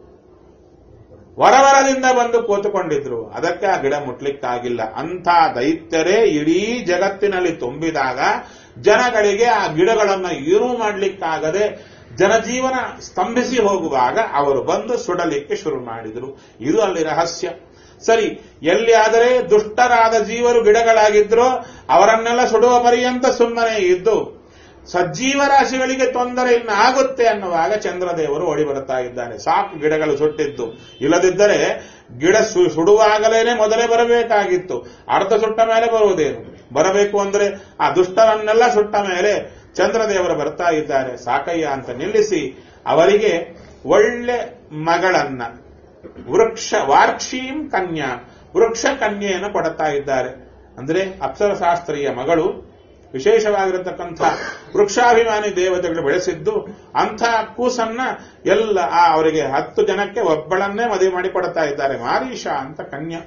ವರವರದಿಂದ ಬಂದು ಕೂತುಕೊಂಡಿದ್ರು ಅದಕ್ಕೆ ಆ ಗಿಡ ಮುಟ್ಲಿಕ್ಕಾಗಿಲ್ಲ ಅಂಥ ದೈತ್ಯರೇ ಇಡೀ ಜಗತ್ತಿನಲ್ಲಿ ತುಂಬಿದಾಗ ಜನಗಳಿಗೆ ಆ ಗಿಡಗಳನ್ನು ಏನೂ ಮಾಡಲಿಕ್ಕಾಗದೆ ಜನಜೀವನ ಸ್ತಂಭಿಸಿ ಹೋಗುವಾಗ ಅವರು ಬಂದು ಸುಡಲಿಕ್ಕೆ ಶುರು ಮಾಡಿದರು ಇದು ಅಲ್ಲಿ ರಹಸ್ಯ ಸರಿ ಎಲ್ಲಿ ಆದರೆ ದುಷ್ಟರಾದ ಜೀವರು ಗಿಡಗಳಾಗಿದ್ರೋ ಅವರನ್ನೆಲ್ಲ ಸುಡುವ ಪರ್ಯಂತ ಸುಮ್ಮನೆ ಇದ್ದು ಸಜ್ಜೀವ ರಾಶಿಗಳಿಗೆ ತೊಂದರೆ ಇನ್ನು ಆಗುತ್ತೆ ಅನ್ನುವಾಗ ಚಂದ್ರದೇವರು ಓಡಿ ಬರ್ತಾ ಇದ್ದಾನೆ ಸಾಕು ಗಿಡಗಳು ಸುಟ್ಟಿದ್ದು ಇಲ್ಲದಿದ್ದರೆ ಗಿಡ ಸು- ಸುಡುವಾಗಲೇನೆ ಮೊದಲೇ ಬರಬೇಕಾಗಿತ್ತು ಅರ್ಧ ಸುಟ್ಟ ಮೇಲೆ ಬರುವುದೇನು ಬರಬೇಕು ಅಂದ್ರೆ ಆ ದುಷ್ಟರನ್ನೆಲ್ಲ ಸುಟ್ಟ ಮೇಲೆ ಚಂದ್ರದೇವರು ಬರ್ತಾ ಇದ್ದಾರೆ ಸಾಕಯ್ಯ ಅಂತ ನಿಲ್ಲಿಸಿ ಅವರಿಗೆ ಒಳ್ಳೆ ಮಗಳನ್ನ ವೃಕ್ಷ ವಾರ್ಕ್ಷೀಂ ಕನ್ಯಾ ವೃಕ್ಷ ಕನ್ಯೆಯನ್ನು ಕೊಡುತ್ತಾ ಇದ್ದಾರೆ ಅಂದ್ರೆ ಅಪ್ಸರಶಾಸ್ತ್ರೀಯ ಮಗಳು ವಿಶೇಷವಾಗಿರತಕ್ಕಂಥ ವೃಕ್ಷಾಭಿಮಾನಿ ದೇವತೆಗಳು ಬೆಳೆಸಿದ್ದು ಅಂಥ ಕೂಸನ್ನ ಎಲ್ಲ ಆ ಅವರಿಗೆ ಹತ್ತು ಜನಕ್ಕೆ ಒಬ್ಬಳನ್ನೇ ಮದುವೆ ಮಾಡಿ ಕೊಡ್ತಾ ಇದ್ದಾರೆ ಮಾರೀಷ ಅಂತ ಕನ್ಯಾ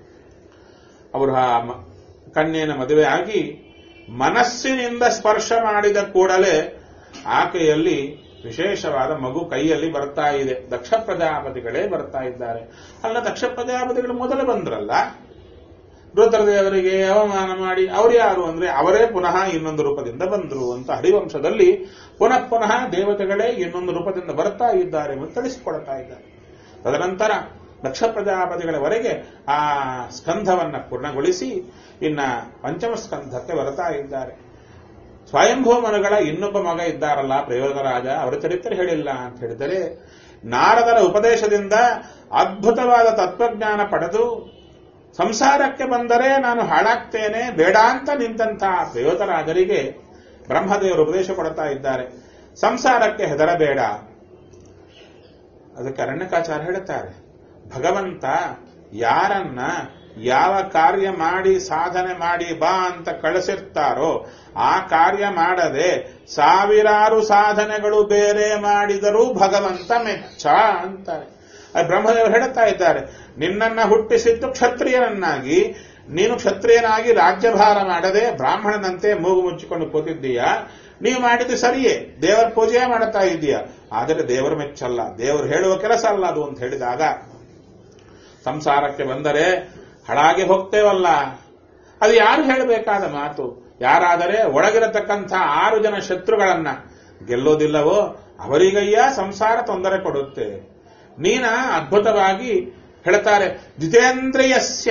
ಅವರು ಆ ಮ- ಕನ್ಯೆನ ಮದುವೆ ಆಗಿ ಮನಸ್ಸಿನಿಂದ ಸ್ಪರ್ಶ ಮಾಡಿದ ಕೂಡಲೇ ಆಕೆಯಲ್ಲಿ ವಿಶೇಷವಾದ ಮಗು ಕೈಯಲ್ಲಿ ಬರ್ತಾ ಇದೆ ದಕ್ಷ ಪ್ರಜಾಪತಿಗಳೇ ಬರ್ತಾ ಇದ್ದಾರೆ ಅಲ್ಲ ದಕ್ಷ ಪ್ರಜಾಪತಿಗಳು ಮೊದಲು ಬಂದ್ರಲ್ಲ ರುದ್ರದೇವರಿಗೆ ಅವಮಾನ ಮಾಡಿ ಅವರು ಯಾರು ಅಂದ್ರೆ ಅವರೇ ಪುನಃ ಇನ್ನೊಂದು ರೂಪದಿಂದ ಬಂದರು ಅಂತ ಹರಿವಂಶದಲ್ಲಿ ಪುನಃ ಪುನಃ ದೇವತೆಗಳೇ ಇನ್ನೊಂದು ರೂಪದಿಂದ ಬರ್ತಾ ಇದ್ದಾರೆ ಎಂದು ತಿಳಿಸಿಕೊಡ್ತಾ ಇದ್ದಾರೆ ತದನಂತರ ದಕ್ಷ ಪ್ರಜಾಪತಿಗಳವರೆಗೆ ಆ ಸ್ಕಂಧವನ್ನ ಪೂರ್ಣಗೊಳಿಸಿ ಇನ್ನ ಪಂಚಮ ಸ್ಕಂಧಕ್ಕೆ ಬರ್ತಾ ಇದ್ದಾರೆ ಸ್ವಯಂಭೂಮನುಗಳ ಇನ್ನೊಬ್ಬ ಮಗ ಇದ್ದಾರಲ್ಲ ಪ್ರಯೋಗರಾಜ ಅವರ ಚರಿತ್ರೆ ಹೇಳಿಲ್ಲ ಅಂತ ಹೇಳಿದರೆ ನಾರದರ ಉಪದೇಶದಿಂದ ಅದ್ಭುತವಾದ ತತ್ವಜ್ಞಾನ ಪಡೆದು ಸಂಸಾರಕ್ಕೆ ಬಂದರೆ ನಾನು ಹಾಳಾಗ್ತೇನೆ ಬೇಡ ಅಂತ ನಿಂತಹ ಪ್ರಯೋತರಾಜರಿಗೆ ಬ್ರಹ್ಮದೇವರು ಉಪದೇಶ ಕೊಡ್ತಾ ಇದ್ದಾರೆ ಸಂಸಾರಕ್ಕೆ ಹೆದರಬೇಡ ಅದಕ್ಕೆ ಅರಣ್ಯಕಾಚಾರ್ಯ ಹೇಳುತ್ತಾರೆ ಭಗವಂತ ಯಾರನ್ನ ಯಾವ ಕಾರ್ಯ ಮಾಡಿ ಸಾಧನೆ ಮಾಡಿ ಬಾ ಅಂತ ಕಳಿಸಿರ್ತಾರೋ ಆ ಕಾರ್ಯ ಮಾಡದೆ ಸಾವಿರಾರು ಸಾಧನೆಗಳು ಬೇರೆ ಮಾಡಿದರೂ ಭಗವಂತ ಮೆಚ್ಚ ಅಂತಾರೆ ಅದು ಬ್ರಹ್ಮದೇವರು ಹೇಳುತ್ತಾ ಇದ್ದಾರೆ ನಿನ್ನನ್ನ ಹುಟ್ಟಿಸಿದ್ದು ಕ್ಷತ್ರಿಯನನ್ನಾಗಿ ನೀನು ಕ್ಷತ್ರಿಯನಾಗಿ ರಾಜ್ಯಭಾರ ಮಾಡದೆ ಬ್ರಾಹ್ಮಣನಂತೆ ಮೂಗು ಮುಚ್ಚಿಕೊಂಡು ಕೂತಿದ್ದೀಯಾ ನೀವು ಮಾಡಿದ್ದು ಸರಿಯೇ ದೇವರ ಪೂಜೆ ಮಾಡುತ್ತಾ ಇದ್ದೀಯ ಆದರೆ ದೇವರು ಮೆಚ್ಚಲ್ಲ ದೇವರು ಹೇಳುವ ಕೆಲಸ ಅಲ್ಲ ಅದು ಅಂತ ಹೇಳಿದಾಗ ಸಂಸಾರಕ್ಕೆ ಬಂದರೆ ಹಳಾಗಿ ಹೋಗ್ತೇವಲ್ಲ ಅದು ಯಾರು ಹೇಳಬೇಕಾದ ಮಾತು ಯಾರಾದರೆ ಒಳಗಿರತಕ್ಕಂಥ ಆರು ಜನ ಶತ್ರುಗಳನ್ನ ಗೆಲ್ಲೋದಿಲ್ಲವೋ ಅವರಿಗಯ್ಯ ಸಂಸಾರ ತೊಂದರೆ ಕೊಡುತ್ತೆ ನೀನ ಅದ್ಭುತವಾಗಿ ಹೇಳ್ತಾರೆ ಜಿತೇಂದ್ರಿಯಸ್ಯ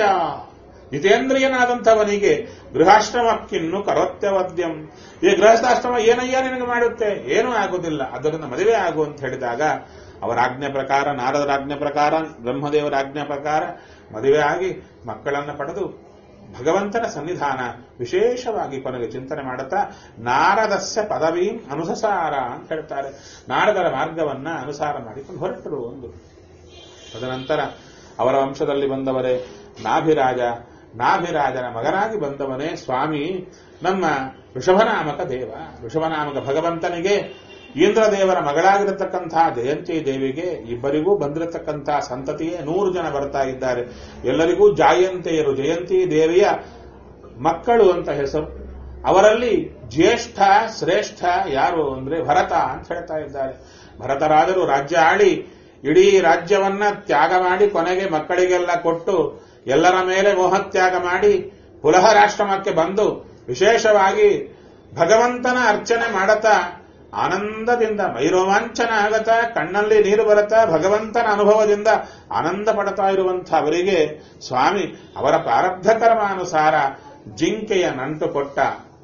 ಜಿತೇಂದ್ರಿಯನಾದಂಥವನಿಗೆ ಗೃಹಾಶ್ರಮಕ್ಕಿನ್ನು ಕರೋತ್ಯವದ್ಯಂ ಈ ಗೃಹಸ್ಥಾಶ್ರಮ ಏನಯ್ಯ ನಿನಗೆ ಮಾಡುತ್ತೆ ಏನೂ ಆಗುವುದಿಲ್ಲ ಅದರಿಂದ ಮದುವೆ ಆಗು ಅಂತ ಹೇಳಿದಾಗ ಅವರ ಆಜ್ಞೆ ಪ್ರಕಾರ ನಾರದರ ಆಜ್ಞೆ ಪ್ರಕಾರ ಬ್ರಹ್ಮದೇವರ ಆಜ್ಞೆ ಪ್ರಕಾರ ಮದುವೆ ಆಗಿ ಮಕ್ಕಳನ್ನ ಪಡೆದು ಭಗವಂತನ ಸನ್ನಿಧಾನ ವಿಶೇಷವಾಗಿ ಕೊನೆಗೆ ಚಿಂತನೆ ಮಾಡುತ್ತಾ ನಾರದಸ್ಯ ಪದವೀಂ ಅನುಸಸಾರ ಅಂತ ಹೇಳ್ತಾರೆ ನಾರದರ ಮಾರ್ಗವನ್ನ ಅನುಸಾರ ಮಾಡಿಕೊಂಡು ಹೊರಟರು ಒಂದು ತದನಂತರ ಅವರ ವಂಶದಲ್ಲಿ ಬಂದವರೇ ನಾಭಿರಾಜ ನಾಭಿರಾಜನ ಮಗನಾಗಿ ಬಂದವನೇ ಸ್ವಾಮಿ ನಮ್ಮ ಋಷಭನಾಮಕ ದೇವ ಋಷಭನಾಮಕ ಭಗವಂತನಿಗೆ ಇಂದ್ರದೇವರ ಮಗಳಾಗಿರತಕ್ಕಂತಹ ಜಯಂತಿ ದೇವಿಗೆ ಇಬ್ಬರಿಗೂ ಬಂದಿರತಕ್ಕಂತಹ ಸಂತತಿಯೇ ನೂರು ಜನ ಬರ್ತಾ ಇದ್ದಾರೆ ಎಲ್ಲರಿಗೂ ಜಾಯಂತೆಯರು ಜಯಂತಿ ದೇವಿಯ ಮಕ್ಕಳು ಅಂತ ಹೆಸರು ಅವರಲ್ಲಿ ಜ್ಯೇಷ್ಠ ಶ್ರೇಷ್ಠ ಯಾರು ಅಂದ್ರೆ ಭರತ ಅಂತ ಹೇಳ್ತಾ ಇದ್ದಾರೆ ಭರತರಾಜರು ರಾಜ್ಯ ಆಳಿ ಇಡೀ ರಾಜ್ಯವನ್ನ ತ್ಯಾಗ ಮಾಡಿ ಕೊನೆಗೆ ಮಕ್ಕಳಿಗೆಲ್ಲ ಕೊಟ್ಟು ಎಲ್ಲರ ಮೇಲೆ ಮೋಹತ್ಯಾಗ ಮಾಡಿ ಪುಲಹರಾಶ್ರಮಕ್ಕೆ ಬಂದು ವಿಶೇಷವಾಗಿ ಭಗವಂತನ ಅರ್ಚನೆ ಮಾಡತಾ ಆನಂದದಿಂದ ಮೈರೋಮಾಂಚನ ಆಗತ ಕಣ್ಣಲ್ಲಿ ನೀರು ಬರತಾ ಭಗವಂತನ ಅನುಭವದಿಂದ ಆನಂದ ಪಡ್ತಾ ಇರುವಂಥ ಅವರಿಗೆ ಸ್ವಾಮಿ ಅವರ ಪ್ರಾರಬ್ಧ ಕರ್ಮಾನುಸಾರ ಜಿಂಕೆಯ ನಂಟು ಕೊಟ್ಟ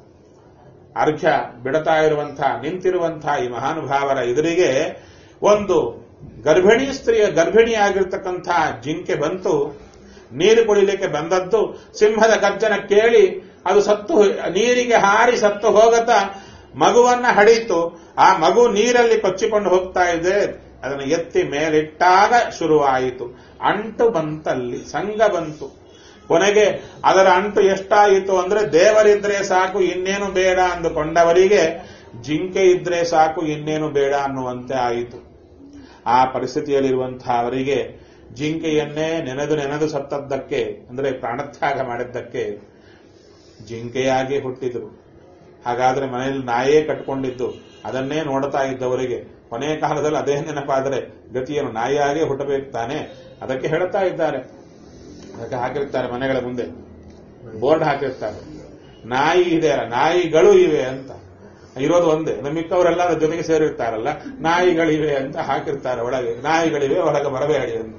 ಅರ್ಘ್ಯ ಬಿಡತಾ ಇರುವಂಥ ನಿಂತಿರುವಂಥ ಈ ಮಹಾನುಭಾವರ ಎದುರಿಗೆ ಒಂದು ಗರ್ಭಿಣಿ ಸ್ತ್ರೀಯ ಗರ್ಭಿಣಿಯಾಗಿರ್ತಕ್ಕಂಥ ಜಿಂಕೆ ಬಂತು ನೀರು ಕುಡಿಲಿಕ್ಕೆ ಬಂದದ್ದು ಸಿಂಹದ ಗರ್ಜನ ಕೇಳಿ ಅದು ಸತ್ತು ನೀರಿಗೆ ಹಾರಿ ಸತ್ತು ಹೋಗತಾ ಮಗುವನ್ನ ಹಡೀತು ಆ ಮಗು ನೀರಲ್ಲಿ ಕೊಚ್ಚಿಕೊಂಡು ಹೋಗ್ತಾ ಇದೆ ಅದನ್ನು ಎತ್ತಿ ಮೇಲಿಟ್ಟಾಗ ಶುರುವಾಯಿತು ಅಂಟು ಬಂತಲ್ಲಿ ಸಂಘ ಬಂತು ಕೊನೆಗೆ ಅದರ ಅಂಟು ಎಷ್ಟಾಯಿತು ಅಂದ್ರೆ ದೇವರಿದ್ರೆ ಸಾಕು ಇನ್ನೇನು ಬೇಡ ಅಂದುಕೊಂಡವರಿಗೆ ಜಿಂಕೆ ಇದ್ರೆ ಸಾಕು ಇನ್ನೇನು ಬೇಡ ಅನ್ನುವಂತೆ ಆಯಿತು ಆ ಪರಿಸ್ಥಿತಿಯಲ್ಲಿರುವಂತಹ ಅವರಿಗೆ ಜಿಂಕೆಯನ್ನೇ ನೆನೆದು ನೆನೆದು ಸತ್ತದ್ದಕ್ಕೆ ಅಂದ್ರೆ ಪ್ರಾಣತ್ಯಾಗ ಮಾಡಿದ್ದಕ್ಕೆ ಜಿಂಕೆಯಾಗಿ ಹುಟ್ಟಿದ್ರು ಹಾಗಾದ್ರೆ ಮನೆಯಲ್ಲಿ ನಾಯೇ ಕಟ್ಕೊಂಡಿದ್ದು ಅದನ್ನೇ ನೋಡ್ತಾ ಇದ್ದವರಿಗೆ ಕೊನೆಯ ಕಾಲದಲ್ಲಿ ಅದೇ ನೆನಪಾದರೆ ಗತಿಯನ್ನು ನಾಯಿಯಾಗೇ ಹುಟ್ಟಬೇಕು ತಾನೆ ಅದಕ್ಕೆ ಹೇಳ್ತಾ ಇದ್ದಾರೆ ಅದಕ್ಕೆ ಹಾಕಿರ್ತಾರೆ ಮನೆಗಳ ಮುಂದೆ ಬೋರ್ಡ್ ಹಾಕಿರ್ತಾರೆ ನಾಯಿ ಇದೆ ಅಲ್ಲ ನಾಯಿಗಳು ಇವೆ ಅಂತ ಇರೋದು ಒಂದೇ ನಮ್ಮ ಮಿಕ್ಕವರೆಲ್ಲ ಅದ್ರ ಜೊತೆಗೆ ಸೇರಿರ್ತಾರಲ್ಲ ನಾಯಿಗಳಿವೆ ಅಂತ ಹಾಕಿರ್ತಾರೆ ಒಳಗೆ ನಾಯಿಗಳಿವೆ ಒಳಗೆ ಬರಬೇಡಿ ಅಂತ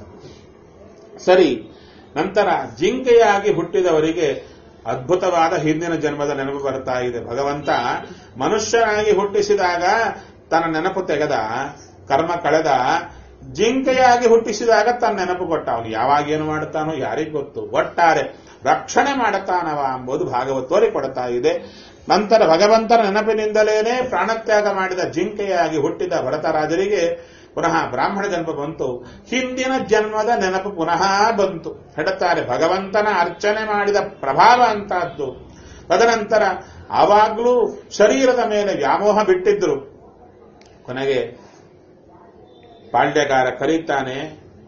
ಸರಿ ನಂತರ ಜಿಂಕೆಯಾಗಿ ಹುಟ್ಟಿದವರಿಗೆ ಅದ್ಭುತವಾದ ಹಿಂದಿನ ಜನ್ಮದ ನೆನಪು ಬರ್ತಾ ಇದೆ ಭಗವಂತ ಮನುಷ್ಯನಾಗಿ ಹುಟ್ಟಿಸಿದಾಗ ತನ್ನ ನೆನಪು ತೆಗೆದ ಕರ್ಮ ಕಳೆದ ಜಿಂಕೆಯಾಗಿ ಹುಟ್ಟಿಸಿದಾಗ ತನ್ನ ನೆನಪು ಕೊಟ್ಟ ಅವನು ಯಾವಾಗ ಏನು ಮಾಡುತ್ತಾನೋ ಯಾರಿಗ್ ಗೊತ್ತು ಒಟ್ಟಾರೆ ರಕ್ಷಣೆ ಮಾಡುತ್ತಾನವ ಎಂಬುದು ಭಾಗವತೋರಿ ಕೊಡ್ತಾ ಇದೆ ನಂತರ ಭಗವಂತನ ನೆನಪಿನಿಂದಲೇನೆ ಪ್ರಾಣತ್ಯಾಗ ಮಾಡಿದ ಜಿಂಕೆಯಾಗಿ ಹುಟ್ಟಿದ ಭರತರಾಜರಿಗೆ ಪುನಃ ಬ್ರಾಹ್ಮಣ ಜನ್ಮ ಬಂತು ಹಿಂದಿನ ಜನ್ಮದ ನೆನಪು ಪುನಃ ಬಂತು ಹೇಳುತ್ತಾರೆ ಭಗವಂತನ ಅರ್ಚನೆ ಮಾಡಿದ ಪ್ರಭಾವ ಅಂತಹದ್ದು ತದನಂತರ ಆವಾಗ್ಲೂ ಶರೀರದ ಮೇಲೆ ವ್ಯಾಮೋಹ ಬಿಟ್ಟಿದ್ರು ಕೊನೆಗೆ ಪಾಳ್ಯಗಾರ ಕರೀತಾನೆ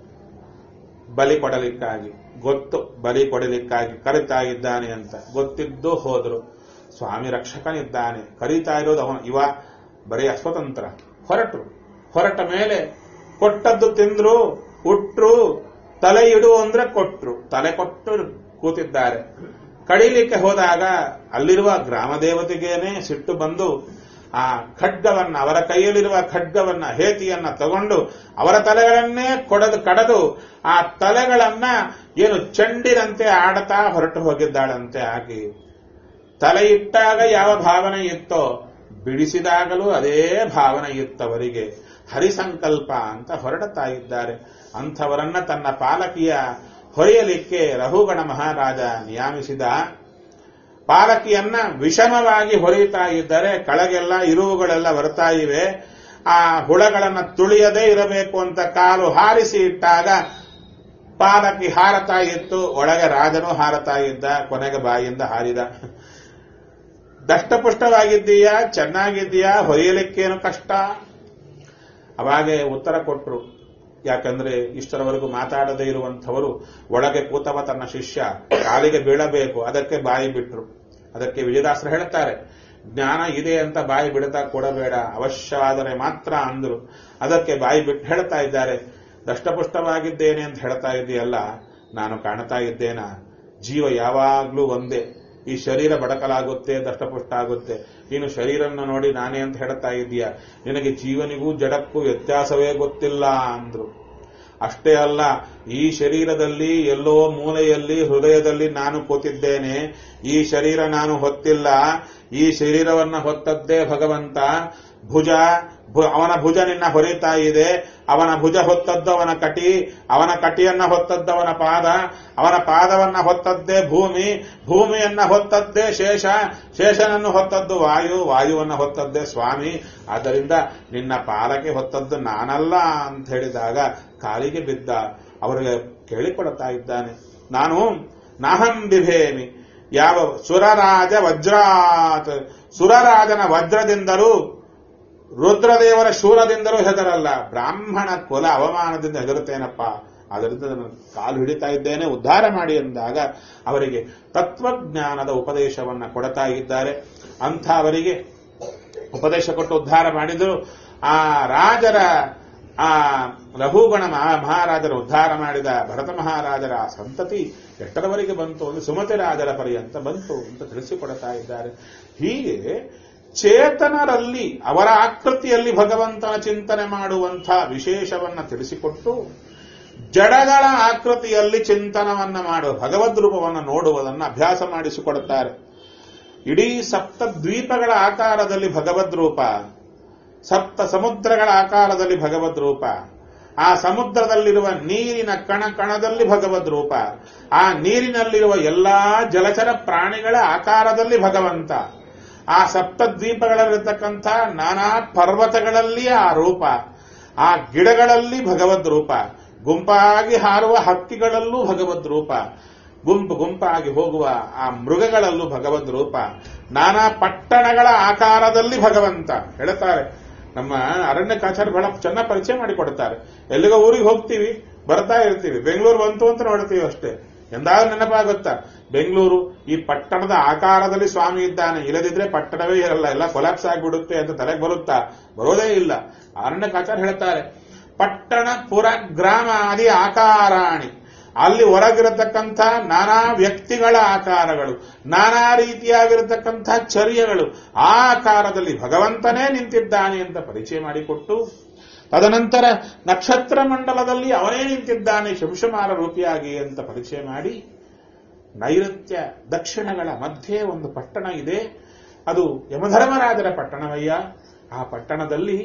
ಬಲಿ ಕೊಡಲಿಕ್ಕಾಗಿ ಗೊತ್ತು ಬಲಿ ಕೊಡಲಿಕ್ಕಾಗಿ ಕರೀತಾ ಇದ್ದಾನೆ ಅಂತ ಗೊತ್ತಿದ್ದು ಹೋದ್ರು ಸ್ವಾಮಿ ರಕ್ಷಕನಿದ್ದಾನೆ ಕರೀತಾ ಇರೋದು ಅವನು ಇವ ಬರೀ ಅಸ್ವತಂತ್ರ ಹೊರಟರು ಹೊರಟ ಮೇಲೆ ಕೊಟ್ಟದ್ದು ತಿಂದ್ರು ಉಟ್ರು ತಲೆ ಇಡು ಅಂದ್ರೆ ಕೊಟ್ರು ತಲೆ ಕೊಟ್ಟು ಕೂತಿದ್ದಾರೆ ಕಡಿಲಿಕ್ಕೆ ಹೋದಾಗ ಅಲ್ಲಿರುವ ಗ್ರಾಮ ದೇವತೆಗೇನೆ ಸಿಟ್ಟು ಬಂದು ಆ ಖಡ್ಗವನ್ನ ಅವರ ಕೈಯಲ್ಲಿರುವ ಖಡ್ಗವನ್ನ ಹೇತಿಯನ್ನ ತಗೊಂಡು ಅವರ ತಲೆಗಳನ್ನೇ ಕೊಡದು ಕಡದು ಆ ತಲೆಗಳನ್ನ ಏನು ಚೆಂಡಿನಂತೆ ಆಡತಾ ಹೊರಟು ಹೋಗಿದ್ದಾಳಂತೆ ಆಗಿ ತಲೆ ಇಟ್ಟಾಗ ಯಾವ ಭಾವನೆ ಇತ್ತೋ ಬಿಡಿಸಿದಾಗಲೂ ಅದೇ ಭಾವನೆ ಇತ್ತವರಿಗೆ ಹರಿಸಂಕಲ್ಪ ಅಂತ ಹೊರಡುತ್ತಾ ಇದ್ದಾರೆ ಅಂಥವರನ್ನ ತನ್ನ ಪಾಲಕಿಯ ಹೊರೆಯಲಿಕ್ಕೆ ರಹುಗಣ ಮಹಾರಾಜ ನಿಯಾಮಿಸಿದ ಪಾಲಕಿಯನ್ನ ವಿಷಮವಾಗಿ ಹೊರೆಯುತ್ತಾ ಇದ್ದರೆ ಕೆಳಗೆಲ್ಲ ಇರುವುಗಳೆಲ್ಲ ಬರ್ತಾ ಇವೆ ಆ ಹುಳಗಳನ್ನ ತುಳಿಯದೇ ಇರಬೇಕು ಅಂತ ಕಾಲು ಹಾರಿಸಿ ಇಟ್ಟಾಗ ಪಾಲಕಿ ಹಾರತಾ ಇತ್ತು ಒಳಗೆ ರಾಜನು ಹಾರತಾ ಇದ್ದ ಕೊನೆಗೆ ಬಾಯಿಯಿಂದ ಹಾರಿದ ದಷ್ಟಪುಷ್ಟವಾಗಿದ್ದೀಯಾ ಚೆನ್ನಾಗಿದ್ದೀಯಾ ಹೊರೆಯಲಿಕ್ಕೇನು ಕಷ್ಟ ಅವಾಗೆ ಉತ್ತರ ಕೊಟ್ಟರು ಯಾಕಂದ್ರೆ ಇಷ್ಟರವರೆಗೂ ಮಾತಾಡದೇ ಇರುವಂಥವರು ಒಳಗೆ ಕೂತವ ತನ್ನ ಶಿಷ್ಯ ಕಾಲಿಗೆ ಬೀಳಬೇಕು ಅದಕ್ಕೆ ಬಾಯಿ ಬಿಟ್ರು ಅದಕ್ಕೆ ವಿಜಯದಾಸರು ಹೇಳ್ತಾರೆ ಜ್ಞಾನ ಇದೆ ಅಂತ ಬಾಯಿ ಬಿಡ್ತಾ ಕೊಡಬೇಡ ಅವಶ್ಯವಾದರೆ ಮಾತ್ರ ಅಂದ್ರು ಅದಕ್ಕೆ ಬಾಯಿ ಬಿಟ್ಟು ಹೇಳ್ತಾ ಇದ್ದಾರೆ ದಷ್ಟಪುಷ್ಟವಾಗಿದ್ದೇನೆ ಅಂತ ಹೇಳ್ತಾ ಇದೆಯಲ್ಲ ನಾನು ಕಾಣ್ತಾ ಇದ್ದೇನಾ ಜೀವ ಯಾವಾಗ್ಲೂ ಒಂದೇ ಈ ಶರೀರ ಬಡಕಲಾಗುತ್ತೆ ದಷ್ಟಪುಷ್ಟ ಆಗುತ್ತೆ ನೀನು ಶರೀರನ್ನ ನೋಡಿ ನಾನೇ ಅಂತ ಹೇಳ್ತಾ ಇದೀಯ ನಿನಗೆ ಜೀವನಿಗೂ ಜಡಕ್ಕೂ ವ್ಯತ್ಯಾಸವೇ ಗೊತ್ತಿಲ್ಲ ಅಂದ್ರು ಅಷ್ಟೇ ಅಲ್ಲ ಈ ಶರೀರದಲ್ಲಿ ಎಲ್ಲೋ ಮೂಲೆಯಲ್ಲಿ ಹೃದಯದಲ್ಲಿ ನಾನು ಕೂತಿದ್ದೇನೆ ಈ ಶರೀರ ನಾನು ಹೊತ್ತಿಲ್ಲ ಈ ಶರೀರವನ್ನ ಹೊತ್ತದ್ದೇ ಭಗವಂತ ಭುಜ ಭು- ಅವನ ಭುಜ ನಿನ್ನ ಹೊರಿತಾ ಇದೆ ಅವನ ಭುಜ ಹೊತ್ತದ್ದು ಅವನ ಕಟಿ ಅವನ ಕಟಿಯನ್ನ ಹೊತ್ತದ್ದು ಅವನ ಪಾದ ಅವನ ಪಾದವನ್ನ ಹೊತ್ತದ್ದೇ ಭೂಮಿ ಭೂಮಿಯನ್ನ ಹೊತ್ತದ್ದೇ ಶೇಷ ಶೇಷನನ್ನು ಹೊತ್ತದ್ದು ವಾಯು ವಾಯುವನ್ನ ಹೊತ್ತದ್ದೇ ಸ್ವಾಮಿ ಆದ್ದರಿಂದ ನಿನ್ನ ಪಾಲಕ್ಕೆ ಹೊತ್ತದ್ದು ನಾನಲ್ಲ ಅಂತ ಹೇಳಿದಾಗ ಕಾಲಿಗೆ ಬಿದ್ದ ಅವರಿಗೆ ಕೇಳಿಕೊಡುತ್ತಾ ಇದ್ದಾನೆ ನಾನು ನಾಹಂ ಬಿಭೇಮಿ ಯಾವ ಸುರರಾಜ ವಜ್ರಾತ್ ಸುರರಾಜನ ವಜ್ರದಿಂದಲೂ ರುದ್ರದೇವರ ಶೂಲದಿಂದಲೂ ಹೆದರಲ್ಲ ಬ್ರಾಹ್ಮಣ ಕುಲ ಅವಮಾನದಿಂದ ಹೆದರುತ್ತೇನಪ್ಪ ಅದರಿಂದ ನಾನು ಕಾಲು ಹಿಡಿತಾ ಇದ್ದೇನೆ ಉದ್ಧಾರ ಮಾಡಿ ಎಂದಾಗ ಅವರಿಗೆ ತತ್ವಜ್ಞಾನದ ಉಪದೇಶವನ್ನ ಕೊಡ್ತಾ ಇದ್ದಾರೆ ಅಂಥ ಅವರಿಗೆ ಉಪದೇಶ ಕೊಟ್ಟು ಉದ್ಧಾರ ಮಾಡಿದ್ರು ಆ ರಾಜರ ಆ ರಘುಗಣ ಮಹಾ- ಮಹಾರಾಜರ ಉದ್ಧಾರ ಮಾಡಿದ ಭರತ ಮಹಾರಾಜರ ಆ ಸಂತತಿ ಎಷ್ಟರವರೆಗೆ ಬಂತು ಅಂದ್ರೆ ಸುಮತಿ ರಾಜರ ಪರ್ಯಂತ ಬಂತು ಅಂತ ತಿಳಿಸಿಕೊಡ್ತಾ ಇದ್ದಾರೆ ಹೀಗೆ ಚೇತನರಲ್ಲಿ ಅವರ ಆಕೃತಿಯಲ್ಲಿ ಭಗವಂತನ ಚಿಂತನೆ ಮಾಡುವಂಥ ವಿಶೇಷವನ್ನ ತಿಳಿಸಿಕೊಟ್ಟು ಜಡಗಳ ಆಕೃತಿಯಲ್ಲಿ ಚಿಂತನವನ್ನ ಮಾಡುವ ಭಗವದ್ ರೂಪವನ್ನು ನೋಡುವುದನ್ನು ಅಭ್ಯಾಸ ಮಾಡಿಸಿಕೊಡುತ್ತಾರೆ ಇಡೀ ಸಪ್ತ ದ್ವೀಪಗಳ ಆಕಾರದಲ್ಲಿ ಭಗವದ್ ರೂಪ ಸಪ್ತ ಸಮುದ್ರಗಳ ಆಕಾರದಲ್ಲಿ ಭಗವದ್ ರೂಪ ಆ ಸಮುದ್ರದಲ್ಲಿರುವ ನೀರಿನ ಕಣ ಕಣದಲ್ಲಿ ಭಗವದ್ ರೂಪ ಆ ನೀರಿನಲ್ಲಿರುವ ಎಲ್ಲಾ ಜಲಚರ ಪ್ರಾಣಿಗಳ ಆಕಾರದಲ್ಲಿ ಭಗವಂತ ಆ ಸಪ್ತ ದ್ವೀಪಗಳಲ್ಲಿರತಕ್ಕಂಥ ನಾನಾ ಪರ್ವತಗಳಲ್ಲಿ ಆ ರೂಪ ಆ ಗಿಡಗಳಲ್ಲಿ ಭಗವದ್ ರೂಪ ಗುಂಪಾಗಿ ಹಾರುವ ಹಕ್ಕಿಗಳಲ್ಲೂ ಭಗವದ್ ರೂಪ ಗುಂಪು ಗುಂಪಾಗಿ ಹೋಗುವ ಆ ಮೃಗಗಳಲ್ಲೂ ಭಗವದ್ ರೂಪ ನಾನಾ ಪಟ್ಟಣಗಳ ಆಕಾರದಲ್ಲಿ ಭಗವಂತ ಹೇಳ್ತಾರೆ ನಮ್ಮ ಅರಣ್ಯಕಾಚಾರ್ಯ ಬಹಳ ಚೆನ್ನಾಗಿ ಪರಿಚಯ ಮಾಡಿಕೊಡ್ತಾರೆ ಎಲ್ಲಿಗೋ ಊರಿಗೆ ಹೋಗ್ತೀವಿ ಬರ್ತಾ ಇರ್ತೀವಿ ಬೆಂಗಳೂರು ಬಂತು ಅಂತ ನೋಡ್ತೀವಿ ಅಷ್ಟೇ ಎಂದಾದ್ರೂ ನೆನಪಾಗುತ್ತಾ ಬೆಂಗಳೂರು ಈ ಪಟ್ಟಣದ ಆಕಾರದಲ್ಲಿ ಸ್ವಾಮಿ ಇದ್ದಾನೆ ಇಲ್ಲದಿದ್ರೆ ಪಟ್ಟಣವೇ ಇರಲ್ಲ ಎಲ್ಲ ಕೊಲಾಪ್ಸ್ ಆಗಿಬಿಡುತ್ತೆ ಅಂತ ತಲೆಗೆ ಬರುತ್ತಾ ಬರೋದೇ ಇಲ್ಲ ಅರಣ್ಯಕಾಚಾರ್ಯ ಹೇಳ್ತಾರೆ ಪಟ್ಟಣ ಪುರ ಗ್ರಾಮ ಆದಿ ಆಕಾರಾಣಿ ಅಲ್ಲಿ ಹೊರಗಿರತಕ್ಕಂಥ ನಾನಾ ವ್ಯಕ್ತಿಗಳ ಆಕಾರಗಳು ನಾನಾ ರೀತಿಯಾಗಿರತಕ್ಕಂಥ ಚರ್ಯಗಳು ಆ ಆಕಾರದಲ್ಲಿ ಭಗವಂತನೇ ನಿಂತಿದ್ದಾನೆ ಅಂತ ಪರಿಚಯ ಮಾಡಿಕೊಟ್ಟು ತದನಂತರ ನಕ್ಷತ್ರ ಮಂಡಲದಲ್ಲಿ ಅವನೇ ನಿಂತಿದ್ದಾನೆ ಶಂಶಮಾರ ರೂಪಿಯಾಗಿ ಅಂತ ಪರಿಚಯ ಮಾಡಿ ನೈಋತ್ಯ ದಕ್ಷಿಣಗಳ ಮಧ್ಯೆ ಒಂದು ಪಟ್ಟಣ ಇದೆ ಅದು ಯಮಧರ್ಮರಾಜರ ಪಟ್ಟಣವಯ್ಯ ಆ ಪಟ್ಟಣದಲ್ಲಿ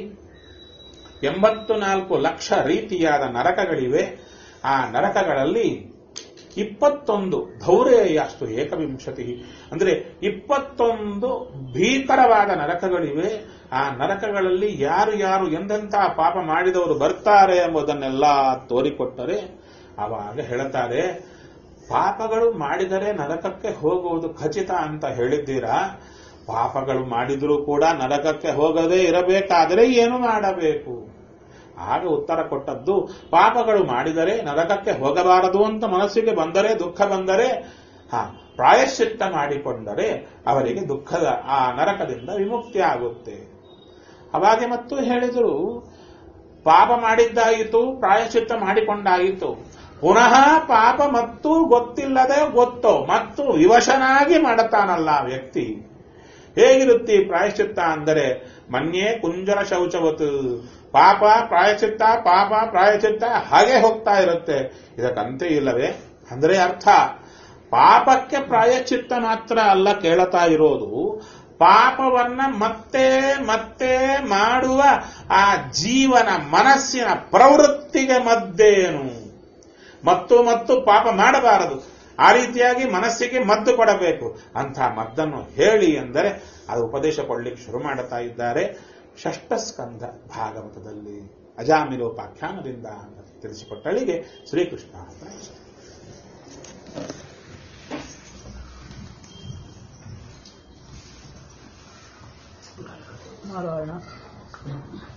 ಎಂಬತ್ತು ನಾಲ್ಕು ಲಕ್ಷ ರೀತಿಯಾದ ನರಕಗಳಿವೆ ಆ ನರಕಗಳಲ್ಲಿ ಇಪ್ಪತ್ತೊಂದು ಧೌರೇಯಸ್ತು ಏಕವಿಂಶತಿ ಅಂದ್ರೆ ಇಪ್ಪತ್ತೊಂದು ಭೀಕರವಾದ ನರಕಗಳಿವೆ ಆ ನರಕಗಳಲ್ಲಿ ಯಾರು ಯಾರು ಎಂದೆಂಥ ಪಾಪ ಮಾಡಿದವರು ಬರ್ತಾರೆ ಎಂಬುದನ್ನೆಲ್ಲ ತೋರಿಕೊಟ್ಟರೆ ಆವಾಗ ಹೇಳುತ್ತಾರೆ ಪಾಪಗಳು ಮಾಡಿದರೆ ನರಕಕ್ಕೆ ಹೋಗುವುದು ಖಚಿತ ಅಂತ ಹೇಳಿದ್ದೀರಾ ಪಾಪಗಳು ಮಾಡಿದರೂ ಕೂಡ ನರಕಕ್ಕೆ ಹೋಗದೇ ಇರಬೇಕಾದರೆ ಏನು ಮಾಡಬೇಕು ಆಗ ಉತ್ತರ ಕೊಟ್ಟದ್ದು ಪಾಪಗಳು ಮಾಡಿದರೆ ನರಕಕ್ಕೆ ಹೋಗಬಾರದು ಅಂತ ಮನಸ್ಸಿಗೆ ಬಂದರೆ ದುಃಖ ಬಂದರೆ ಹಾ ಪ್ರಾಯಶ್ಚಿತ್ತ ಮಾಡಿಕೊಂಡರೆ ಅವರಿಗೆ ದುಃಖದ ಆ ನರಕದಿಂದ ವಿಮುಕ್ತಿ ಆಗುತ್ತೆ ಅವಾಗೆ ಮತ್ತು ಹೇಳಿದರು ಪಾಪ ಮಾಡಿದ್ದಾಯಿತು ಪ್ರಾಯಶ್ಚಿತ್ತ ಮಾಡಿಕೊಂಡಾಯಿತು ಪುನಃ ಪಾಪ ಮತ್ತು ಗೊತ್ತಿಲ್ಲದೆ ಗೊತ್ತೋ ಮತ್ತು ವಿವಶನಾಗಿ ಮಾಡುತ್ತಾನಲ್ಲ ಆ ವ್ಯಕ್ತಿ ಹೇಗಿರುತ್ತೆ ಈ ಪ್ರಾಯಶ್ಚಿತ್ತ ಅಂದರೆ ಮನ್ಯೇ ಕುಂಜರ ಶೌಚವತ್ ಪಾಪ ಪ್ರಾಯಶ್ಚಿತ್ತ ಪಾಪ ಪ್ರಾಯಶ್ಚಿತ್ತ ಹಾಗೆ ಹೋಗ್ತಾ ಇರುತ್ತೆ ಇದಕ್ಕಂತೆ ಇಲ್ಲವೇ ಅಂದ್ರೆ ಅರ್ಥ ಪಾಪಕ್ಕೆ ಪ್ರಾಯಶ್ಚಿತ್ತ ಮಾತ್ರ ಅಲ್ಲ ಕೇಳತಾ ಇರೋದು ಪಾಪವನ್ನ ಮತ್ತೆ ಮತ್ತೆ ಮಾಡುವ ಆ ಜೀವನ ಮನಸ್ಸಿನ ಪ್ರವೃತ್ತಿಗೆ ಮದ್ದೇನು ಮತ್ತು ಮತ್ತು ಪಾಪ ಮಾಡಬಾರದು ಆ ರೀತಿಯಾಗಿ ಮನಸ್ಸಿಗೆ ಮದ್ದು ಕೊಡಬೇಕು ಅಂಥ ಮದ್ದನ್ನು ಹೇಳಿ ಎಂದರೆ ಅದು ಉಪದೇಶ ಕೊಡ್ಲಿಕ್ಕೆ ಶುರು ಮಾಡುತ್ತಾ ಇದ್ದಾರೆ ಷಷ್ಠ ಸ್ಕಂಧ ಭಾಗವತದಲ್ಲಿ ಅಜಾಮಿಲೋಪಾಖ್ಯಾನದಿಂದ ಅಂತ ತಿಳಿಸಿಕೊಟ್ಟಳಿಗೆ ಶ್ರೀಕೃಷ್ಣ ಅಂತ ಹೆಸರು. ನಾರಾಯಣ